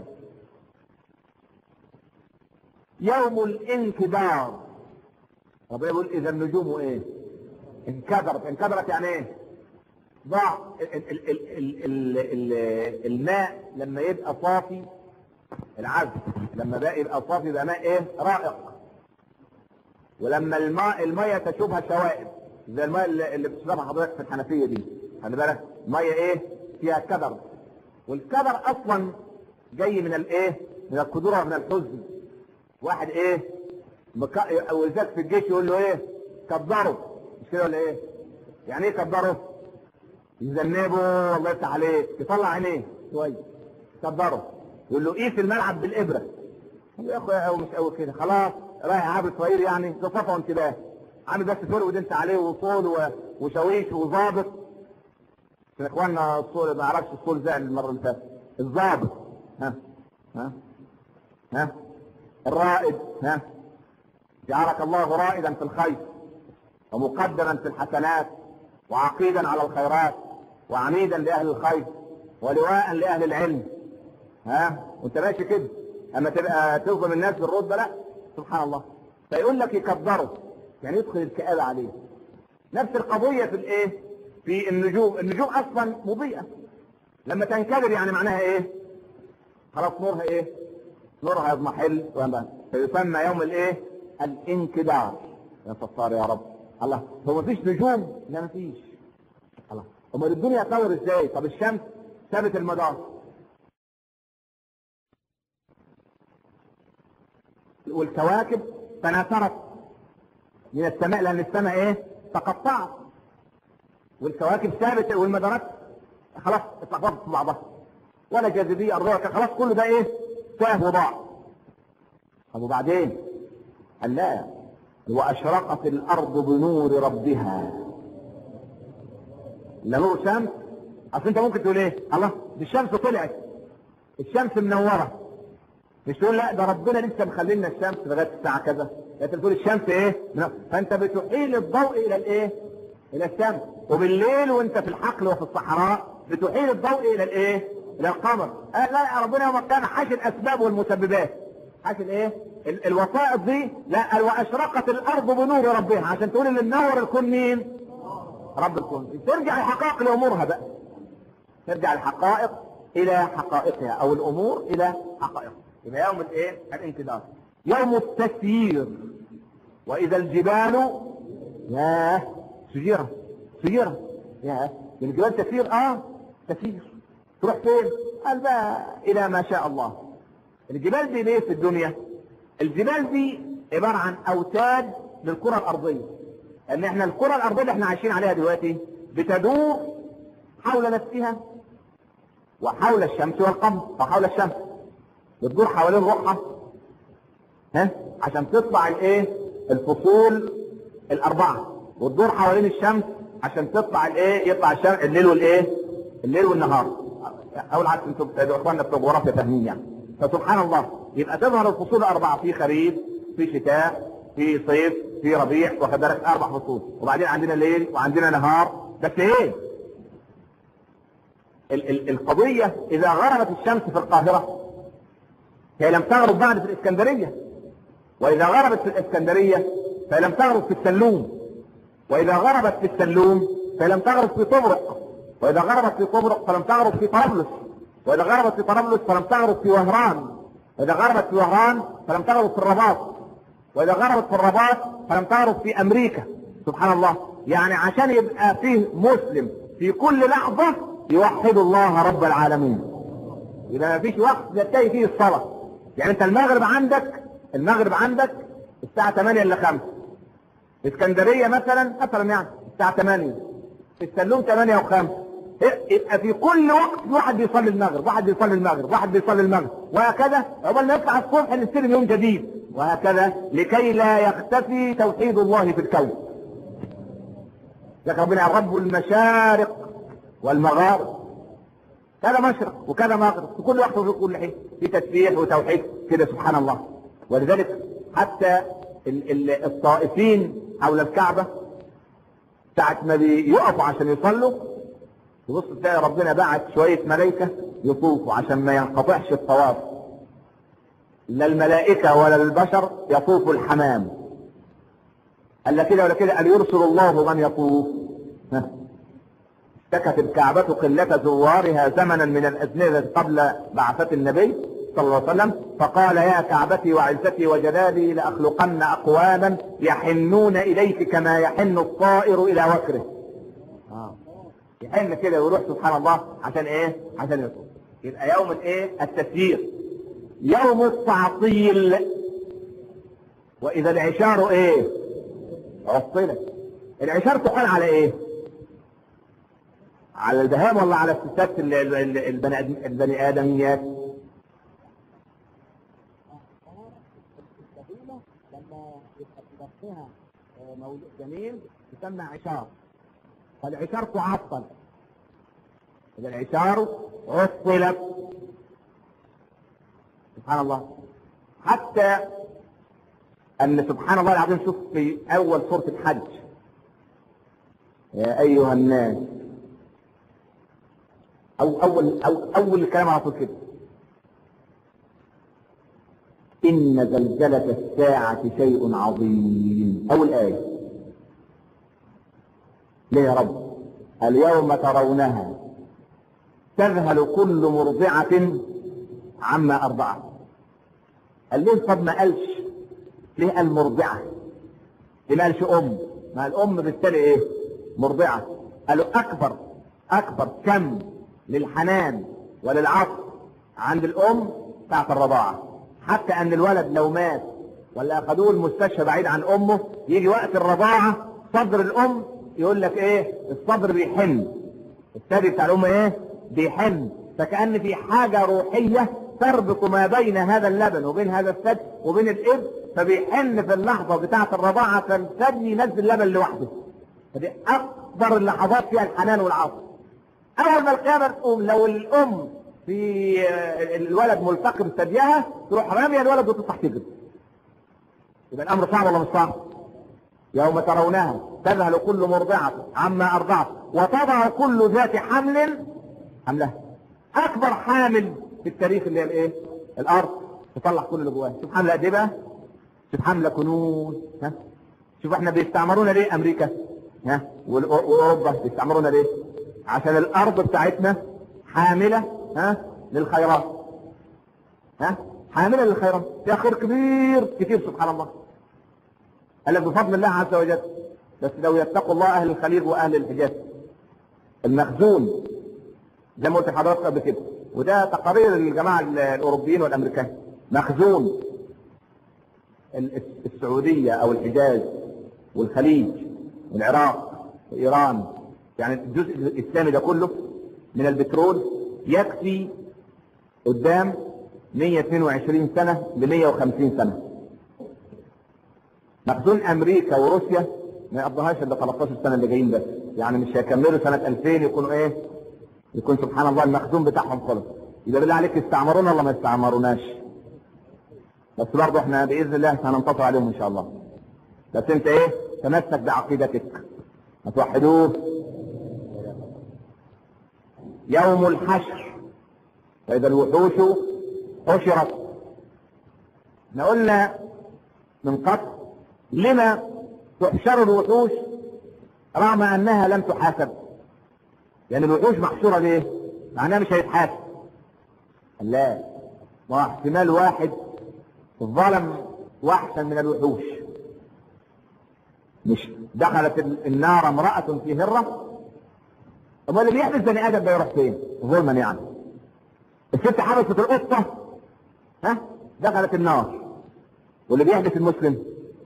يوم الانكدار ربنا يقول اذا النجوم ايه انكدرت انكدرت يعني ايه ضاع ال ال ال ال ال الماء لما يبقى صافي العذب لما بقى يبقى صافي يبقى ماء ايه رائق ولما الماء المية تشوبها شوائب زي الماء اللي, اللي بتشربها حضرتك في الحنفية دي خلي بالك مية ايه فيها كدر والكدر اصلا جاي من الايه من القدرة ومن الحزن واحد ايه مك... ولذلك في الجيش يقول له ايه كبره مش كده ولا ايه يعني ايه كبره يذنبه الله يفتح عليك يطلع عينيه شويه كبره يقول له ايه في الملعب بالابره يا اخويا او مش قوي كده خلاص رايح عابد صغير يعني ده صفا وانتباه عامل بس فرق انت عليه وصول و... وشويش وظابط يا اخوانا الصول ما يعرفش الصول زعل المره اللي فاتت الظابط ها ها ها الرائد ها جعلك الله رائدا في الخير ومقدما في الحسنات وعقيدا على الخيرات وعميدا لاهل الخير ولواء لاهل العلم ها وانت ماشي كده اما تبقى تظلم الناس بالرتبه لا سبحان الله فيقول لك يكبره يعني يدخل الكآبة عليه نفس القضية في الايه في النجوم النجوم اصلا مضيئة لما تنكدر يعني معناها ايه خلاص نورها ايه نورها يضمحل فيسمى يوم الايه الانكدار يا ستار يا رب الله هو مفيش نجوم لا مفيش الله امال الدنيا تدور ازاي طب الشمس ثابت المدار والكواكب تناثرت من السماء لان السماء ايه تقطعت والكواكب ثابته والمدارات خلاص اتلخبطت في بعضها ولا جاذبيه ارضيه خلاص كل ده ايه تاه وضاع طب وبعدين قال لا واشرقت الارض بنور ربها لا نور شمس اصل انت ممكن تقول ايه الله دي الشمس طلعت الشمس منوره مش تقول لا ده ربنا لسه مخلينا الشمس لغايه الساعه كذا انت بتقول الشمس ايه فانت بتحيل الضوء الى الايه الى الشمس وبالليل وانت في الحقل وفي الصحراء بتحيل الضوء الى الايه الى القمر آه لا ربنا يوم كان حاش الاسباب والمسببات حاش الايه ال- الوسائط دي لا واشرقت الارض بنور ربها عشان تقول اللي منور الكون مين رب الكون ترجع الحقائق لامورها بقى ترجع الحقائق الى حقائقها او الامور الى حقائقها يبقى يوم الايه الانكدار يوم التسيير واذا الجبال ياه سيرة سيرة ياه الجبال تسير اه تسير تروح فين قال بقى الى ما شاء الله الجبال دي ليه في الدنيا الجبال دي عبارة عن اوتاد للكرة الارضية ان احنا الكرة الارضية اللي احنا عايشين عليها دلوقتي بتدور حول نفسها وحول الشمس والقمر وحول الشمس بتدور حوالين روحها ها عشان تطلع الايه الفصول الاربعه وتدور حوالين الشمس عشان تطلع الايه يطلع الشمس الليل والايه الليل والنهار اول عكس انتوا يا اخواننا بتوع جغرافيا فاهمين يعني فسبحان الله يبقى تظهر الفصول الاربعه في خريف في شتاء في صيف في ربيع واخد بالك اربع فصول وبعدين عندنا ليل وعندنا نهار بس ايه ال- ال- القضية إذا غربت الشمس في القاهرة هي لم تغرب بعد في الإسكندرية وإذا غربت في الإسكندرية فلم تغرب في السلوم وإذا غربت في السلوم فلم تغرب في طبرق وإذا غربت في طبرق فلم تغرب في طرابلس وإذا غربت في طرابلس فلم تغرب في وهران وإذا غربت في وهران فلم تغرب في الرباط وإذا غربت في الرباط فلم تغرب في أمريكا سبحان الله يعني عشان يبقى فيه مسلم في كل لحظة يوحد الله رب العالمين يبقى ما فيش وقت ينتهي فيه الصلاة يعني انت المغرب عندك المغرب عندك الساعة 8 الا 5 في اسكندرية مثلا مثلا يعني الساعة 8 في السلوم 8 و5 يبقى في كل وقت واحد بيصلي المغرب واحد بيصلي المغرب واحد بيصلي المغرب وهكذا عقبال ما يطلع الصبح نستلم يوم جديد وهكذا لكي لا يختفي توحيد الله في الكون ذكر ربنا رب المشارق والمغارب كذا مشرق وكذا مغرب في كل وقت وفي كل حين في تسبيح وتوحيد كده سبحان الله ولذلك حتى ال- ال- الطائفين حول الكعبة ساعة ما بيقفوا عشان يصلوا تبص تلاقي ربنا بعت شوية ملائكة يطوفوا عشان ما ينقطعش الطواف لا الملائكة ولا البشر يطوف الحمام قال لا كده ولا كده قال يرسل الله من يطوف ها. اشتكت الكعبة قلة زوارها زمنا من الأزمنة قبل بعثة النبي صلى الله عليه وسلم فقال يا كعبتي وعزتي وجلالي لأخلقن أقواما يحنون إليك كما يحن الطائر إلى وكره آه. يحن كده ويروح سبحان الله عشان ايه عشان يطوف يبقى يوم الايه التسيير يوم التعطيل واذا العشار ايه عطلت العشار تقال على ايه على البهام ولا على الستات ال- ال- ال- البني آدم- البني ادميات السفينة لما يبقى في بطنها مولود جميل يسمى عشار فالعشار تعطل إذا العشار عطلت سبحان الله حتى أن سبحان الله العظيم شوف في أول سورة الحج يا أيها الناس أو أول أو أول الكلام على طول كده إن زلزلة الساعة شيء عظيم أول آية ليه يا رب اليوم ترونها تذهل كل مرضعة عما أرضعت قال ليه طب ما قالش ليه قال مرضعة ليه ما قالش أم ما الأم بالتالي إيه مرضعة قالوا أكبر أكبر كم للحنان وللعطف عند الأم ساعة الرضاعة حتى أن الولد لو مات ولا أخذوه المستشفى بعيد عن أمه يجي وقت الرضاعة صدر الأم يقول لك إيه الصدر بيحن الثدي بتاع الأم إيه بيحن فكأن في حاجة روحية تربط ما بين هذا اللبن وبين هذا الثدي وبين الإب فبيحن في اللحظة بتاعة الرضاعة فالثدي ينزل لبن لوحده فدي أكبر اللحظات فيها الحنان والعطف أول ما القيامة تقوم لو الأم في آه، الولد ملتقي بثديها تروح رامية الولد وتفتح تجري يبقى الأمر صعب ولا مش صعب؟ يوم ترونها تذهل كل مرضعة عما أرضعت وتضع كل ذات حمل حملها أكبر حامل في التاريخ اللي هي الإيه؟ الأرض تطلع كل اللي جواها شوف حملة قد إيه بقى؟ شوف حملة كنوز ها؟ شوف احنا بيستعمرونا ليه أمريكا؟ ها؟ وال- وأوروبا بيستعمرونا ليه؟ عشان الأرض بتاعتنا حاملة ها؟ للخيرات ها؟ حاملة للخيرات فيها خير كبير كتير سبحان الله قال لك بفضل الله عز وجل بس لو يتقوا الله اهل الخليج واهل الحجاز المخزون زي ما قلت لحضرتك قبل كده وده تقارير الجماعه ال- الاوروبيين والامريكان مخزون ال- السعوديه او الحجاز والخليج والعراق وايران يعني الجزء الاسلامي ده كله من البترول يكفي قدام 122 سنه ل 150 سنه مخزون امريكا وروسيا ما يقضيهاش الا 13 سنه اللي جايين بس يعني مش هيكملوا سنه 2000 يكونوا ايه يكون سبحان الله المخزون بتاعهم خلص يبقى بالله عليك استعمرونا ولا ما استعمروناش بس برضه احنا باذن الله هننتصر عليهم ان شاء الله بس انت ايه تمسك بعقيدتك ما توحدوه يوم الحشر فإذا الوحوش حشرت احنا قلنا من قبل لما تحشر الوحوش رغم انها لم تحاسب يعني الوحوش محشورة ليه معناها مش هيتحاسب لا ما هو احتمال واحد ظلم وحشا من الوحوش مش دخلت النار امرأة في هرة امال اللي بيحبس بني ادم ده يروح فين ظلما يعني الست حبست القطة ها دخلت النار واللي بيحبس المسلم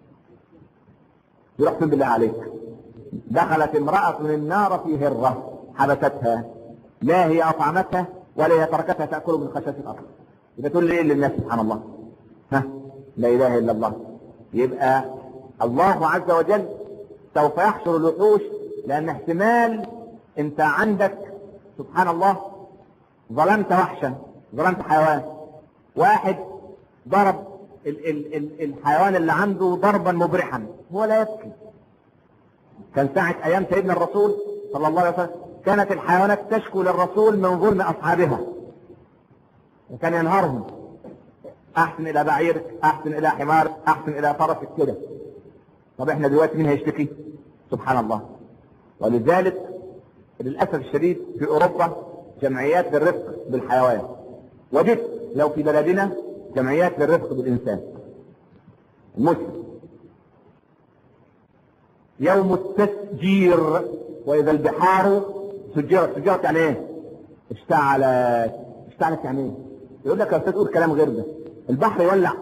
يروح فين بالله عليك دخلت امرأة من النار في هرة حبستها لا هي أطعمتها ولا هي تركتها تأكل من خشاش الأرض يبقى تقول لي إيه للناس سبحان الله ها لا إله إلا الله يبقى الله عز وجل سوف يحشر الوحوش لأن احتمال أنت عندك سبحان الله ظلمت وحشا ظلمت حيوان واحد ضرب ال ال ال الحيوان اللي عنده ضربا مبرحا هو لا يبكي كان ساعة أيام سيدنا الرسول صلى الله عليه وسلم كانت الحيوانات تشكو للرسول من ظلم أصحابها وكان ينهارهم أحسن إلى بعيرك أحسن إلى حمارك أحسن إلى فرسك كده طب إحنا دلوقتي مين هيشتكي سبحان الله ولذلك للأسف الشديد في أوروبا جمعيات للرفق بالحيوان وجدت لو في بلدنا جمعيات للرفق بالإنسان المسلم يوم التسجير وإذا البحار سجرت سجرت يعني إيه؟ اشتعلت اشتعلت يعني إيه؟ يقول لك يا أستاذ تقول كلام غير ده البحر يولع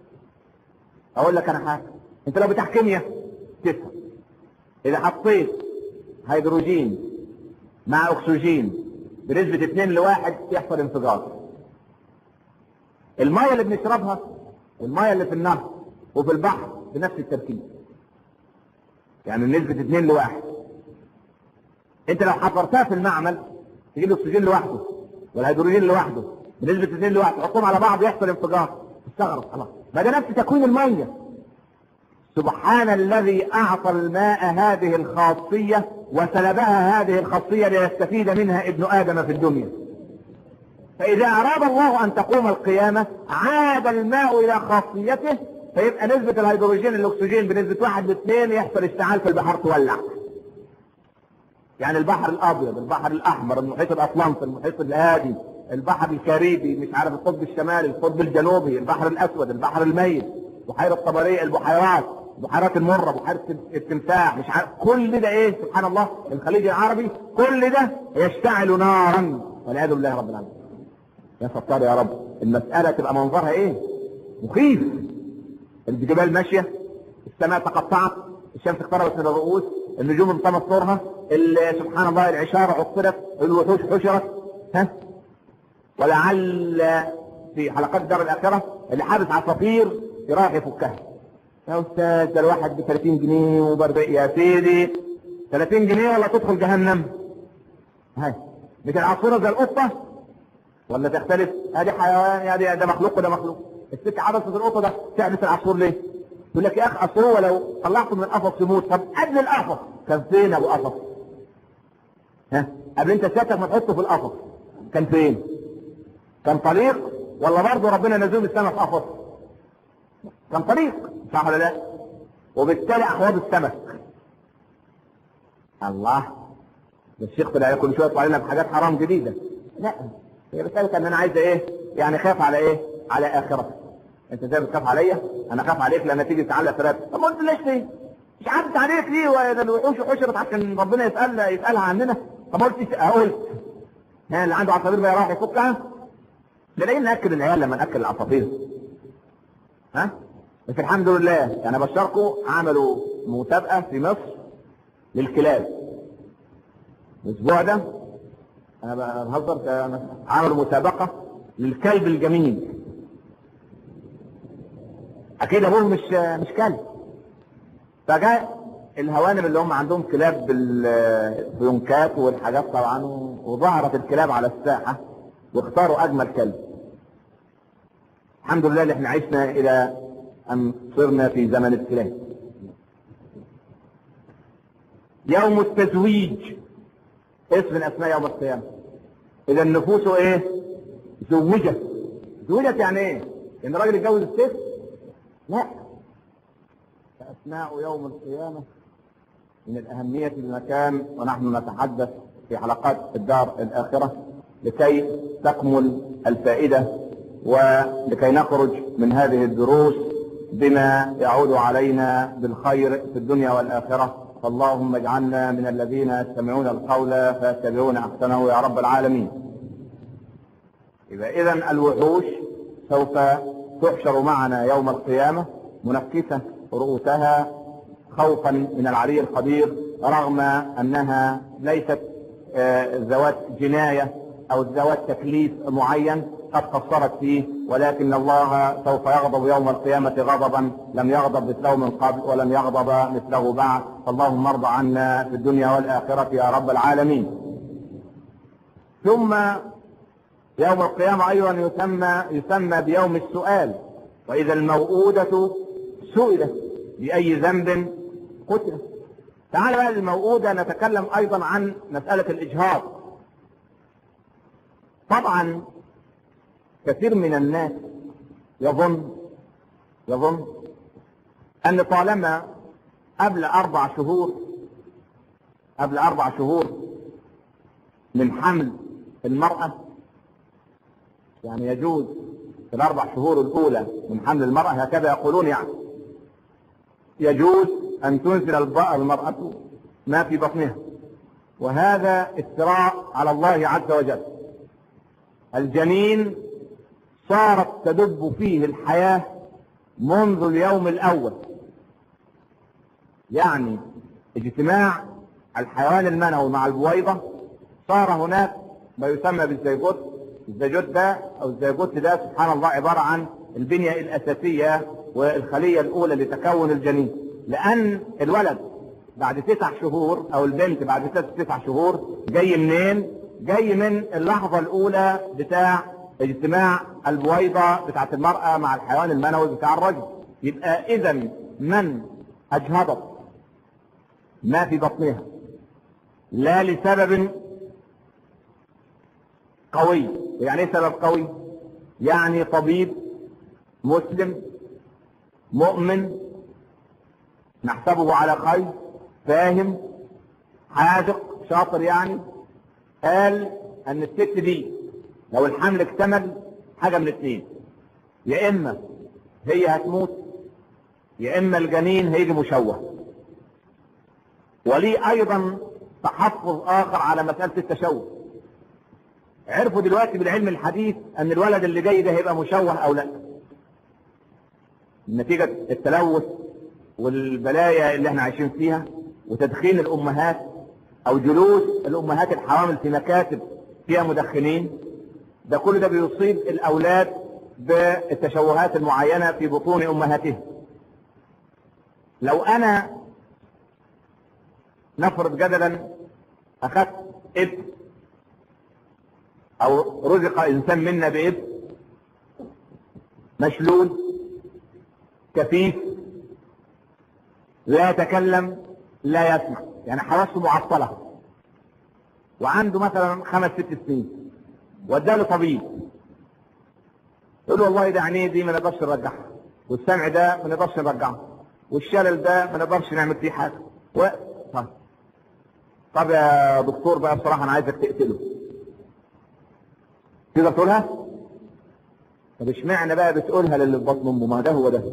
أقول لك أنا حاجة أنت لو بتاع كيمياء تفهم إذا حطيت هيدروجين مع أكسجين بنسبة 2 لواحد يحصل انفجار المية اللي بنشربها والمية اللي في النهر وفي البحر بنفس التركيب يعني نسبة 2 لواحد انت لو حفرتها في المعمل تجيب الاكسجين لوحده والهيدروجين لوحده بنسبة 2 لواحد تحطهم على بعض يحصل انفجار تستغرب خلاص ما ده نفس تكوين المية سبحان الذي اعطى الماء هذه الخاصية وسلبها هذه الخاصية ليستفيد منها ابن ادم في الدنيا فإذا أراد الله أن تقوم القيامة عاد الماء إلى خاصيته فيبقى نسبة الهيدروجين الأكسجين بنسبة واحد لاثنين يحصل اشتعال في البحر تولع. يعني البحر الأبيض، البحر الأحمر، المحيط الأطلنطي، المحيط الهادي، البحر الكاريبي، مش عارف القطب الشمالي، القطب الجنوبي، البحر الأسود، البحر الميت، بحيرة طبرية، البحيرات، البحيرات المرة، بحيرة التمساح، مش عارف كل ده إيه سبحان الله الخليج العربي كل ده يشتعل نارا والعياذ بالله رب العالمين. يا ستار يا رب المسألة تبقى منظرها ايه مخيف الجبال ماشية السماء تقطعت الشمس اقتربت من الرؤوس النجوم انطمت نورها سبحان الله العشارة عطلت الوحوش حشرت ها ولعل في حلقات دار الآخرة اللي حابس عصافير رايح يفكها يا أستاذ ده الواحد ب 30 جنيه وبرد يا سيدي 30 جنيه ولا تدخل جهنم هاي مش العصفورة زي القطة ولا تختلف ادي حيوان يا دي ده مخلوق وده مخلوق الست عبست القطه ده تعبس العصفور ليه؟ يقول لك يا اخ اصل هو لو طلعته من القفص يموت طب قبل القفص كان فين ابو قفص؟ ها قبل انت سيادتك ما تحطه في القفص كان فين؟ كان طليق ولا برضه ربنا نزله من السماء في قفص؟ كان طليق صح ولا لا؟ وبالتالي احواض السمك الله ده الشيخ طلع كل شويه يطلع لنا بحاجات حرام جديده لا هي مسألة ان انا عايز ايه يعني خاف على ايه على اخرتك انت زي بتخاف عليا انا خاف عليك لما تيجي تعلق في رقبتي طب ما قلت ليش ليه مش عارف عليك ليه ولا الوحوش حشرت عشان ربنا يسال يسالها عننا طب ما قلت قلت ها اللي عنده عصافير بقى راح يفكها نلاقي ناكل العيال لما ناكل العصافير ها بس الحمد لله يعني بشركم عملوا مسابقه في مصر للكلاب الاسبوع ده انا بهزر عملوا مسابقه للكلب الجميل اكيد ابوه مش مش كلب فجاء الهوانم اللي هم عندهم كلاب بالبيونكات والحاجات طبعا وظهرت الكلاب على الساحه واختاروا اجمل كلب الحمد لله اللي احنا عشنا الى ان صرنا في زمن الكلاب يوم التزويج اسم من اسماء يوم القيامه اذا النفوس ايه زوجت زوجت يعني ايه ان الراجل يتجوز الست لا فاثناء يوم القيامه من الاهميه المكان ونحن نتحدث في حلقات الدار الاخره لكي تكمل الفائده ولكي نخرج من هذه الدروس بما يعود علينا بالخير في الدنيا والاخره فاللهم اجعلنا من الذين يستمعون القول فيتبعون احسنه يا رب العالمين. يبقى اذا الوحوش سوف تحشر معنا يوم القيامه منكسه رؤوسها خوفا من العلي الخبير رغم انها ليست آه، ذوات جنايه او ذوات تكليف معين قد قصرت فيه ولكن الله سوف يغضب يوم القيامة غضبا لم يغضب مثله من قبل ولم يغضب مثله بعد فاللهم ارض عنا في الدنيا والآخرة يا رب العالمين ثم يوم القيامة أيضا يسمى يسمى بيوم السؤال وإذا الموءودة سئلت بأي ذنب قتلت تعال بقى الموءودة نتكلم أيضا عن مسألة الإجهاض طبعا كثير من الناس يظن يظن ان طالما قبل اربع شهور قبل اربع شهور من حمل المرأة يعني يجوز في الاربع شهور الاولى من حمل المرأة هكذا يقولون يعني يجوز ان تنزل المرأة ما في بطنها وهذا افتراء على الله عز وجل الجنين صارت تدب فيه الحياة منذ اليوم الأول يعني اجتماع الحيوان المنوي مع البويضة صار هناك ما يسمى بالزيجوت الزيجوت ده أو الزيجوت ده سبحان الله عبارة عن البنية الأساسية والخلية الأولى لتكون الجنين لأن الولد بعد تسع شهور أو البنت بعد تسع شهور جاي منين؟ جاي من اللحظة الأولى بتاع اجتماع البويضة بتاعت المرأة مع الحيوان المنوي بتاع الرجل يبقى إذا من أجهضت ما في بطنها لا لسبب قوي يعني ايه سبب قوي يعني طبيب مسلم مؤمن نحسبه على خير فاهم حاذق شاطر يعني قال ان الست دي لو الحمل اكتمل حاجة من الاثنين يا اما هي هتموت يا اما الجنين هيجي مشوه وليه ايضا تحفظ اخر على مسألة التشوه عرفوا دلوقتي بالعلم الحديث ان الولد اللي جاي ده هيبقى مشوه او لا نتيجة التلوث والبلايا اللي احنا عايشين فيها وتدخين الامهات او جلوس الامهات الحوامل في مكاتب فيها مدخنين ده كل ده بيصيب الاولاد بالتشوهات المعينة في بطون امهاتهم لو انا نفرض جدلا اخذت ابن او رزق انسان منا بابن مشلول كفيف لا يتكلم لا يسمع يعني حواسه معطلة وعنده مثلا خمس ست سنين واداله طبيب يقول له والله ده عينيه دي ما نقدرش نرجعها والسمع ده ما نقدرش نرجعه والشلل ده ما نقدرش نعمل فيه حاجه و... طب. طب يا دكتور بقى بصراحه انا عايزك تقتله تقدر تقولها؟ طب اشمعنى بقى بتقولها للي في بطن امه ما ده هو ده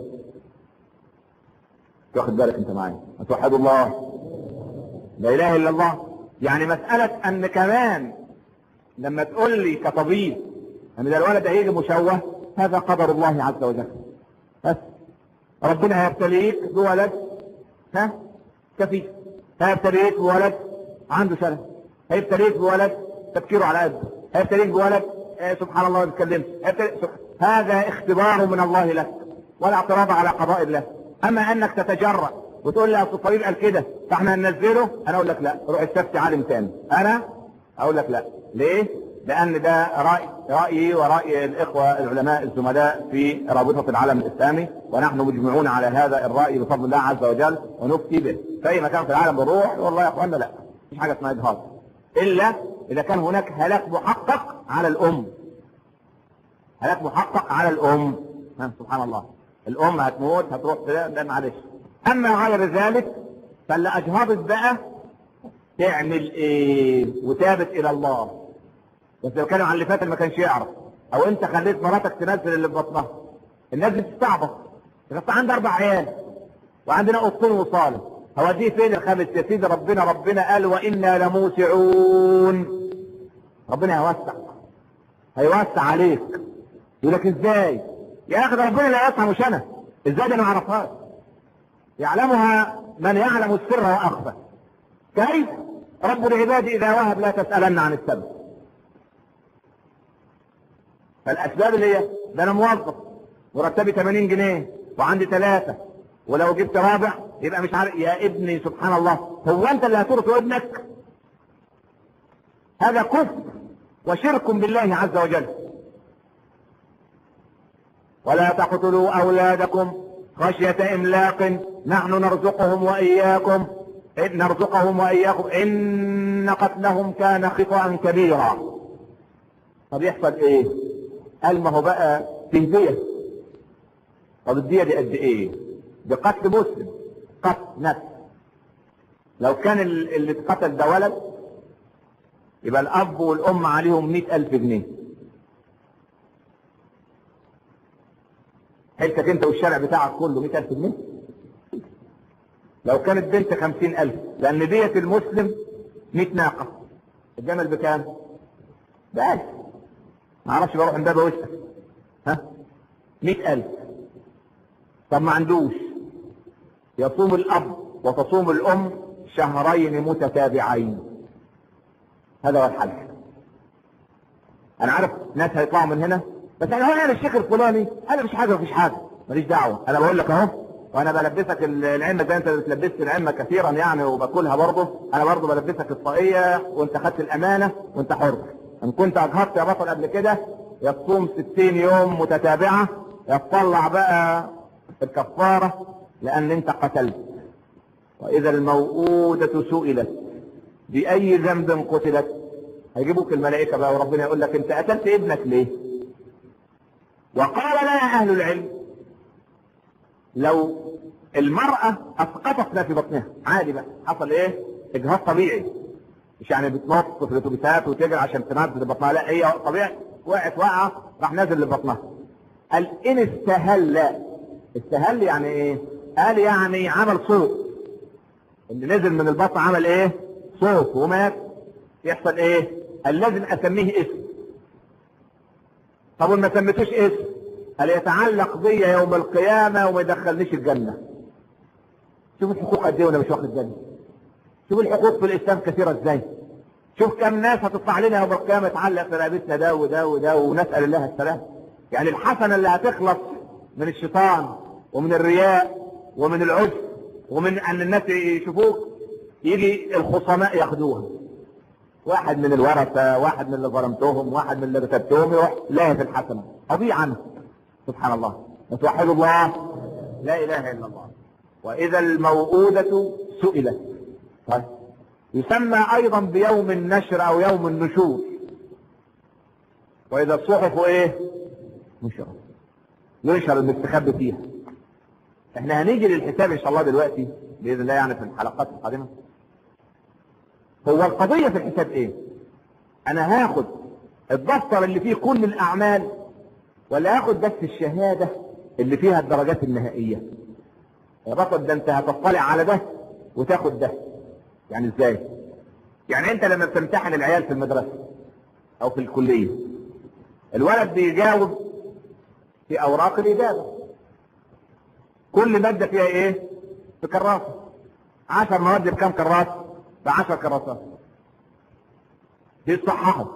واخد بالك انت معايا هتوحد الله لا اله الا الله يعني مسألة ان كمان لما تقول لي كطبيب ان ده الولد هيجي مشوه هذا قدر الله عز وجل بس ربنا هيبتليك بولد ها كفيف هيبتليك بولد عنده شلل هيبتليك بولد تفكيره على قده هيبتليك بولد آه سبحان الله ما بيتكلمش هذا اختبار من الله لك ولا اعتراض على قضاء الله اما انك تتجرأ وتقول لي اصل الطبيب قال كده فاحنا هننزله انا اقول لك لا روح استفتي عالم تاني انا اقول لك لا ليه لان ده راي رايي وراي الاخوه العلماء الزملاء في رابطه العالم الاسلامي ونحن مجمعون على هذا الراي بفضل الله عز وجل ونفتي به في اي مكان في العالم بنروح والله يا اخوانا لا مفيش حاجه اسمها اجهاض الا اذا كان هناك هلاك محقق على الام هلاك محقق على الام ها، سبحان الله الام هتموت هتروح كده ده معلش اما غير ذلك فاللي اجهضت بقى تعمل ايه وتابت الى الله بس لو كانوا عن اللي فات اللي ما كانش يعرف او انت خليت مراتك تنزل اللي في بطنها الناس بتستعبط بس عندي اربع عيال وعندنا قطين وصاله هوديه فين الخامس يا سيدي ربنا ربنا قال وانا لموسعون ربنا هيوسع هيوسع عليك يقول لك ازاي يا اخي ده ربنا لا يسعى مش انا ازاي ده انا ما اعرفهاش يعلمها من يعلم السر واخفى كيف رب العباد اذا وهب لا تسالن عن السبب فالاسباب اللي هي ده انا موظف مرتبي 80 جنيه وعندي ثلاثه ولو جبت رابع يبقى مش عارف يا ابني سبحان الله هو انت اللي هتورث ابنك هذا كفر وشرك بالله عز وجل ولا تقتلوا اولادكم خشيه املاق نحن نرزقهم واياكم إن نرزقهم واياكم ان قتلهم كان خطا كبيرا طب يحصل ايه قال ما هو بقى تهديه طب الديه دي قد ايه بقتل مسلم قتل نفس لو كان ال- اللي اتقتل ده ولد يبقى الاب والام عليهم مئة الف جنيه حيلتك انت والشارع بتاعك كله مئة الف جنيه لو كانت بنت خمسين الف لان دية المسلم مئة ناقة الجمل بكام بألف ما اعرفش بروح امبابة وسط ها مئة الف طب ما عندوش يصوم الاب وتصوم الام شهرين متتابعين هذا هو الحل انا عارف ناس هيطلعوا من هنا بس انا هو انا الشيخ الفلاني انا مش حاجه مفيش حاجه ماليش دعوه انا بقول لك اهو وانا بلبسك ال- العمه زي انت بتلبسني العمه كثيرا يعني وباكلها برضه انا برضه بلبسك الطاقيه وانت خدت الامانه وانت حر ان كنت اجهضت يا بطل قبل كده يا تصوم 60 يوم متتابعه يا تطلع بقى الكفاره لان انت قتلت واذا الموءودة سئلت باي ذنب قتلت هيجيبوك الملائكة بقى وربنا يقول لك انت قتلت ابنك ليه وقال لنا اهل العلم لو المرأة اسقطت ما في بطنها عادي بقى حصل ايه اجهاض طبيعي مش يعني بتنط في الاتوبيسات وتجري عشان تنزل بطنها لا هي طبيعي وقعت وقعة راح نازل لبطنها قال ان استهل استهل يعني ايه قال يعني عمل صوت اللي نزل من البطن عمل ايه صوت ومات يحصل ايه قال لازم اسميه اسم طب وما سميتوش اسم قال يتعلق بي يوم القيامة وما يدخلنيش الجنة شوف الحقوق قد ايه وانا مش واخد بالي شوف الحقوق في الاسلام كثيرة ازاي شوف كم ناس هتطلع لنا يوم القيامة تعلق في رقبتنا ده وده وده ونسأل الله السلام يعني الحسنة اللي هتخلص من الشيطان ومن الرياء ومن العجب ومن ان الناس يشوفوك يجي الخصماء ياخدوها واحد من الورثة واحد من اللي ظلمتهم واحد من اللي كتبتهم يروح لاهي في الحسنة أضيع عنه سبحان الله نتوحد الله لا إله إلا الله وإذا الموءودة سئلت طيب. يسمى أيضا بيوم النشر أو يوم النشور وإذا الصحف إيه نشر ينشر المستخبي فيها احنا هنيجي للحساب ان شاء الله دلوقتي باذن الله يعني في الحلقات القادمه هو القضيه في الحساب ايه انا هاخد الدفتر اللي فيه كل الاعمال ولا هاخد بس الشهاده اللي فيها الدرجات النهائيه يا بطل ده انت هتطلع على ده وتاخد ده يعني ازاي يعني انت لما بتمتحن العيال في المدرسه او في الكليه الولد بيجاوب في اوراق الاجابه كل مادة فيها ايه في كراسة عشر مواد بكام كراسة بعشر كراسات بيصححوا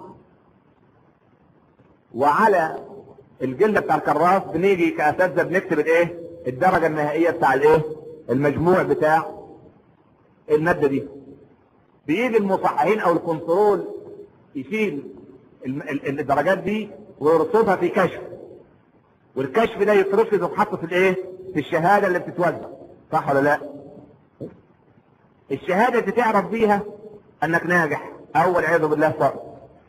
وعلى الجلدة بتاع الكراس بنيجي كأساتذة بنكتب الايه الدرجة النهائية بتاع الايه المجموع بتاع المادة دي بيجي المصححين او الكنترول يشيل الم- ال- الدرجات دي ويرصدها في كشف والكشف ده يترصد ويتحط في الايه في الشهادة اللي بتتوزع صح ولا لا الشهادة اللي تعرف بيها انك ناجح او والعياذ بالله سقط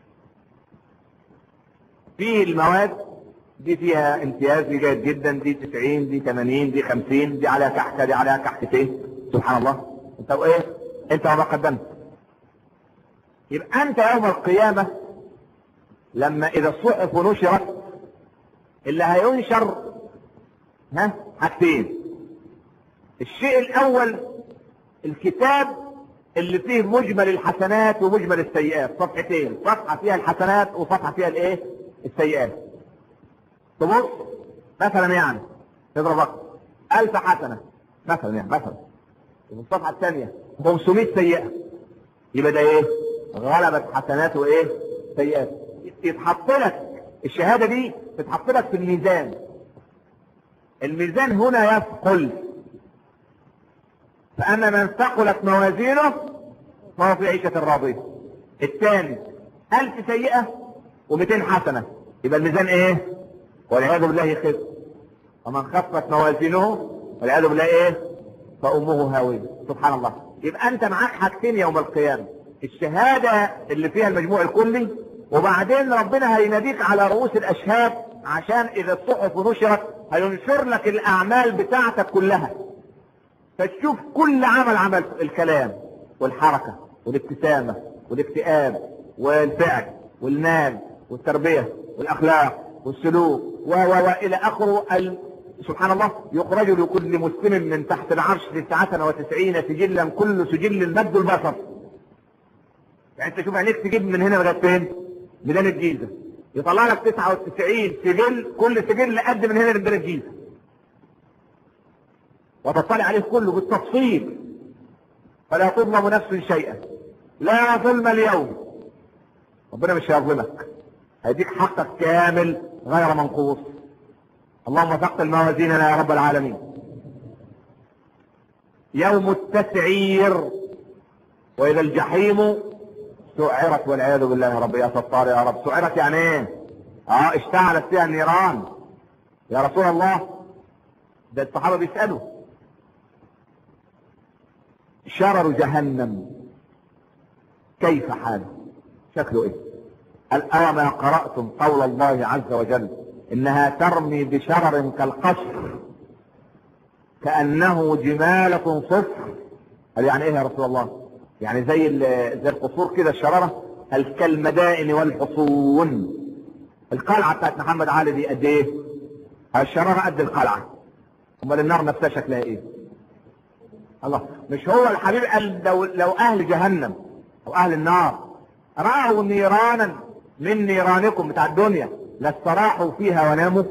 فيه المواد دي فيها امتياز دي جيد جدا دي 90 دي 80 دي 50 دي عليها كحكه دي عليها كحكتين سبحان الله انت وايه انت وما قدمت يبقى انت يوم القيامه لما اذا الصحف نشرت اللي هينشر ها حاجتين الشيء الاول الكتاب اللي فيه مجمل الحسنات ومجمل السيئات صفحتين صفحه فيها الحسنات وصفحه فيها الايه السيئات تبص مثلا يعني تضرب رقم 1000 حسنه مثلا يعني مثلا وفي الصفحه الثانيه 500 سيئه يبقى ده ايه غلبت حسنات وايه سيئات يتحط لك الشهاده دي تتحط لك في الميزان الميزان هنا يثقل فأما من ثقلت موازينه فهو في عيشة راضية الثاني ألف سيئة و200 حسنة يبقى الميزان ايه والعياذ بالله خف ومن خفت موازينه والعياذ بالله ايه فأمه هاوية سبحان الله يبقى أنت معاك حاجتين يوم القيامة الشهادة اللي فيها المجموع الكلي وبعدين ربنا هيناديك على رؤوس الأشهاد عشان إذا الصحف نشرت هينشر لك الأعمال بتاعتك كلها فتشوف كل عمل عملته الكلام والحركة والابتسامة والاكتئاب والفعل والمال والتربية والأخلاق والسلوك و و و إلى آخره ال... سبحان الله يخرج لكل مسلم من تحت العرش تسعة وتسعين سجلا كل سجل مد البصر يعني انت شوف عينيك تجيب من هنا لغايه فين؟ ميدان الجيزه يطلع لك 99 سجل كل سجل قد من هنا لميدان الجيزه وتطلع عليه كله بالتفصيل فلا تظلم نفس شيئا لا ظلم اليوم ربنا مش هيظلمك هيديك حقك كامل غير منقوص اللهم ثقل موازيننا يا رب العالمين يوم التسعير واذا الجحيم سعرت والعياذ بالله يا رب يا ستار يا رب سعرت يعني ايه اه اشتعلت فيها النيران يا رسول الله ده الصحابه بيسالوا شرر جهنم كيف حاله شكله ايه قال أوما قرأتم قول الله عز وجل إنها ترمي بشرر كالقصر كأنه جمالة صفر قال يعني إيه يا رسول الله يعني زي ال- زي القصور كده الشرارة قال كالمدائن والحصون القلعة بتاعت محمد علي دي قد إيه الشرارة قد القلعة أمال النار نفسها شكلها إيه الله مش هو الحبيب قال لو, لو أهل جهنم أو أهل النار رأوا نيرانا من نيرانكم بتاع الدنيا لاستراحوا فيها وناموا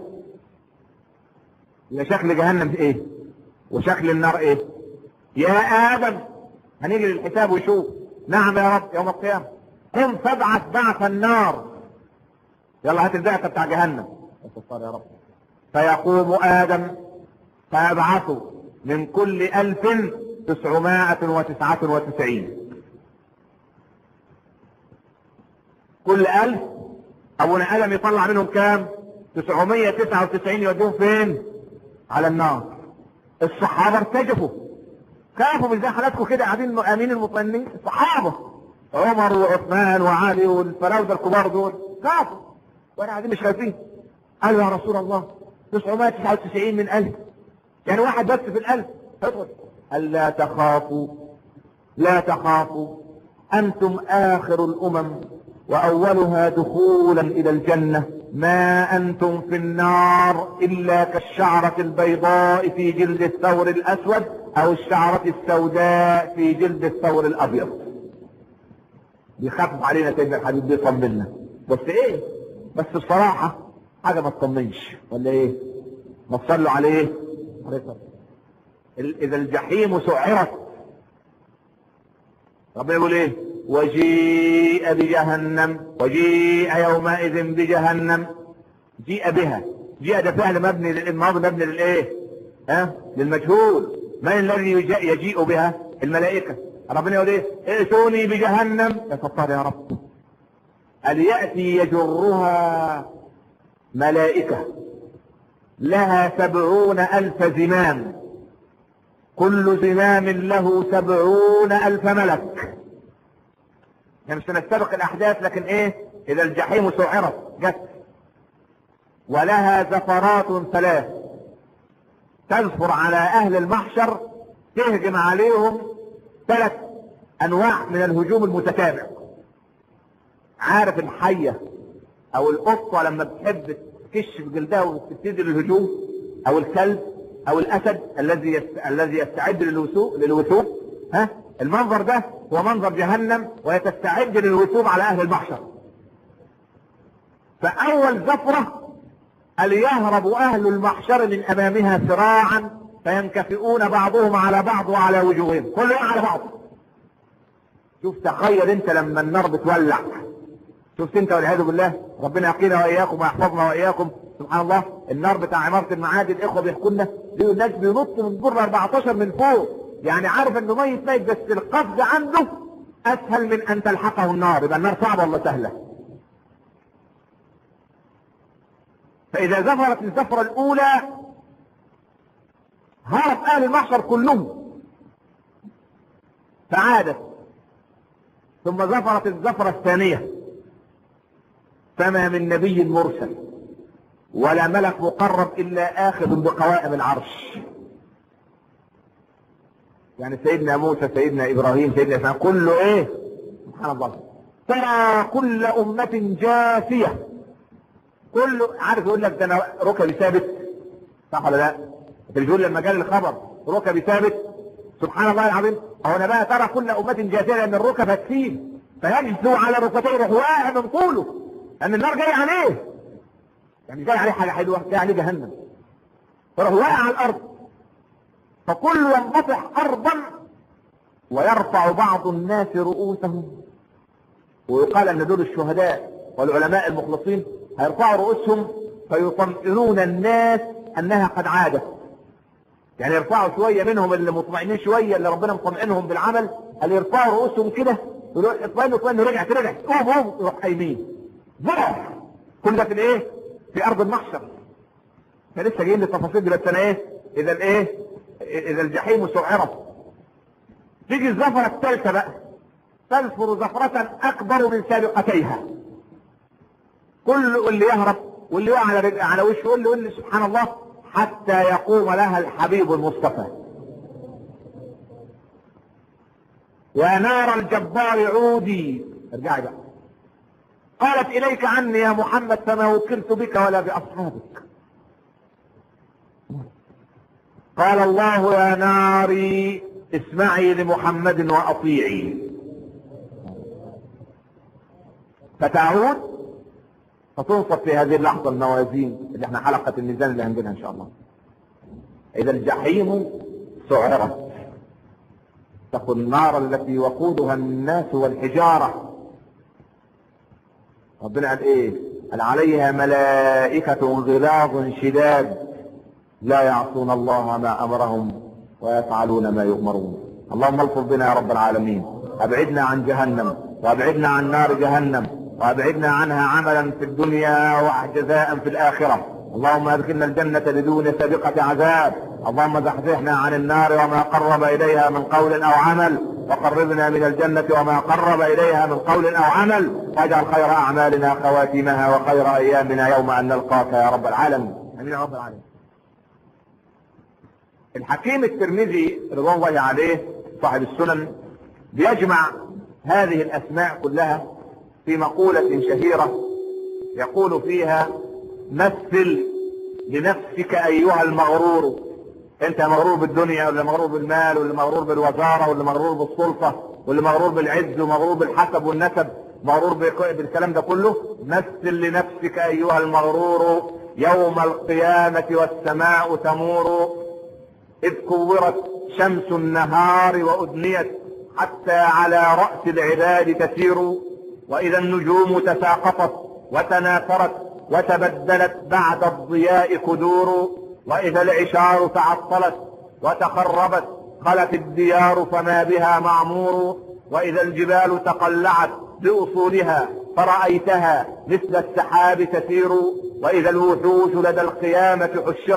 يبقى شكل جهنم ايه وشكل النار ايه يا ادم هنيجي للحساب ويشوف نعم يا رب يوم القيامة قم فابعث بعث النار يلا هات البعثة بتاع جهنم استغفر يا رب فيقوم ادم فيبعث من كل الف تسعمائة وتسعة وتسعين كل ألف أبونا آدم يطلع منهم كام 999 يوديهم فين على النار الصحابة ارتجفوا كافوا مش زي حالاتكم كده قاعدين امين المطمئنين الصحابة عمر وعثمان وعلي والفراودة الكبار دول كافوا وانا قاعدين مش خايفين قالوا يا رسول الله 999 من ألف يعني واحد بس في الألف ادخل قال لا تخافوا لا تخافوا أنتم آخر الأمم وأولها دخولا إلى الجنة ما أنتم في النار إلا كالشعرة البيضاء في جلد الثور الأسود أو الشعرة السوداء في جلد الثور الأبيض بيخفف علينا سيدنا الحبيب بيطمنا بس إيه بس بصراحة حاجة ما تطمنش ولا إيه ما تصلوا عليه عليه الصلاة ال- إذا الجحيم سعرت ربنا يقول ايه وجيء بجهنم وجيء يومئذ بجهنم جيء بها جيء ده فعل مبني للماضي مبني للايه ها للمجهول من الذي يجيء, يجيء بها الملائكة ربنا يقول ايه ائتوني بجهنم يا ستار يا رب قال يأتي يجرها ملائكة لها سبعون ألف زمام كل زمام له سبعون ألف ملك احنا مش هنستبق الاحداث لكن ايه اذا الجحيم سعرت جت ولها زفرات ثلاث تزفر على اهل المحشر تهجم عليهم ثلاث انواع من الهجوم المتتابع عارف الحية او القطة لما بتحب تكش في جلدها وتبتدي للهجوم او الكلب او الاسد الذي يست... الذي يستعد للوثوق للوثوق ها المنظر ده هو منظر جهنم وهي تستعد للوثوق على اهل المحشر فاول زفرة أن يهرب اهل المحشر من امامها سراعا فينكفئون بعضهم على بعض وعلى وجوههم كل يوم على بعض شوف تخيل انت لما النار بتولع شفت انت والعياذ بالله ربنا يقينا واياكم ويحفظنا واياكم سبحان الله النار بتاع عمارة المعادي الاخوة بيحكوا لنا ليه الناس بينط من الدور 14 من فوق يعني عارف انه ميت ميت بس القفز عنده اسهل من ان تلحقه النار يبقى النار صعبة ولا سهلة فاذا زفرت الزفرة الاولى هرب اهل المحشر كلهم فعادت ثم زفرت الزفرة الثانية فما من نبي مرسل ولا ملك مقرب الا اخذ بقوائم العرش يعني سيدنا موسى سيدنا ابراهيم سيدنا اسماعيل كله ايه سبحان الله ترى كل امة جاثية كله عارف يقول لك ده انا ركبي ثابت صح ولا لا؟ التلفزيون لما جالي الخبر ركبي ثابت سبحان الله العظيم هو انا بقى ترى كل امة جاثية لان الركب هتسيب فيجثو على ركبتيه يروح واقع من طوله لان النار جاي عليه يعني جاي عليه حاجه حلوه جاي عليه جهنم فراح واقع على الارض فكل ينبطح ارضا ويرفع بعض الناس رؤوسهم ويقال ان دول الشهداء والعلماء المخلصين هيرفعوا رؤوسهم فيطمئنون الناس انها قد عادت يعني يرفعوا شويه منهم اللي مطمئنين شويه اللي ربنا مطمئنهم بالعمل اللي يرفعوا رؤوسهم كده يقولوا اطمئنوا اطمئنوا رجعت رجعت قوم قوم يروح قايمين ضعف كل ده في الايه في ارض المحشر احنا لسه جايين للتفاصيل دلوقتي انا ايه اذا الايه اذا الجحيم سعرت تيجي الزفرة الثالثة بقى تزفر زفرة اكبر من سابقتيها كل اللي يهرب واللي يقع على رجل على وشه واللي يقول سبحان الله حتى يقوم لها الحبيب المصطفى يا نار الجبار عودي ارجعي بقى قالت اليك عني يا محمد فما وكلت بك ولا باصحابك قال الله يا ناري اسمعي لمحمد واطيعي فتعود فتنصب في هذه اللحظة الموازين اللي احنا حلقة الميزان اللي هنجيلها ان شاء الله اذا الجحيم سعرت اتقوا النار التي وقودها الناس والحجارة ربنا قال ايه قال عليها ملائكة غلاظ شداد لا يعصون الله ما امرهم ويفعلون ما يؤمرون اللهم الطف بنا يا رب العالمين ابعدنا عن جهنم وابعدنا عن نار جهنم وابعدنا عنها عملا في الدنيا وجزاء في الاخره اللهم ادخلنا الجنة بدون سابقة عذاب اللهم زحزحنا عن النار وما قرب اليها من قول او عمل وقربنا من الجنة وما قرب اليها من قول او عمل واجعل خير اعمالنا خواتمها وخير ايامنا يوم ان نلقاك يا رب العالمين امين يا رب العالمين الحكيم الترمذي رضوان الله عليه صاحب السنن بيجمع هذه الاسماء كلها في مقولة شهيرة يقول فيها مثل لنفسك ايها المغرور انت مغرور بالدنيا ولا مغرور بالمال ولا مغرور بالوزارة ولا مغرور بالسلطة ولا مغرور بالعز ومغرور بالحسب والنسب مغرور بالكلام ده كله مثل لنفسك ايها المغرور يوم القيامة والسماء تمور اذ كورت شمس النهار وادنيت حتى على رأس العباد تسير واذا النجوم تساقطت وتناثرت وتبدلت بعد الضياء كدور واذا العشار تعطلت وتخربت خلت الديار فما بها معمور واذا الجبال تقلعت باصولها فرأيتها مثل السحاب تسير واذا الوحوش لدى القيامة حشرت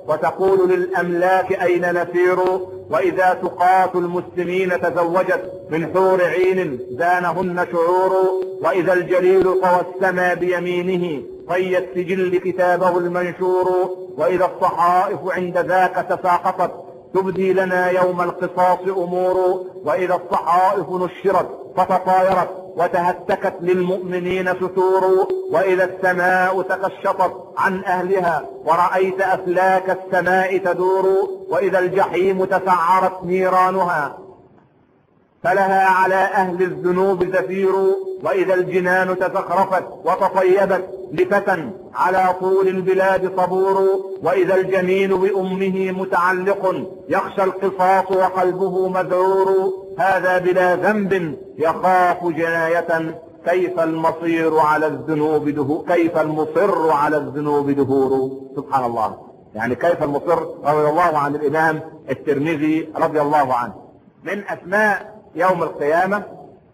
وتقول للأملاك أين نسير وإذا تقاة المسلمين تزوجت من حور عين زانهن شعور وإذا الجليل طوى السما بيمينه طي السجل كتابه المنشور وإذا الصحائف عند ذاك تساقطت تبدي لنا يوم القصاص أمور وإذا الصحائف نشرت فتطايرت وتهتكت للمؤمنين ستور وإذا السماء تكشطت عن أهلها ورأيت أفلاك السماء تدور وإذا الجحيم تسعرت نيرانها فلها على أهل الذنوب زفير وإذا الجنان تزخرفت وتطيبت لفتى على طول البلاد صبور وإذا الجنين بأمه متعلق يخشى القصاص وقلبه مذعور هذا بلا ذنب يخاف جناية كيف المصير على الذنوب دهور كيف المصر على الذنوب دهور سبحان الله يعني كيف المصر رضي الله عن الإمام الترمذي رضي الله عنه من أسماء يوم القيامة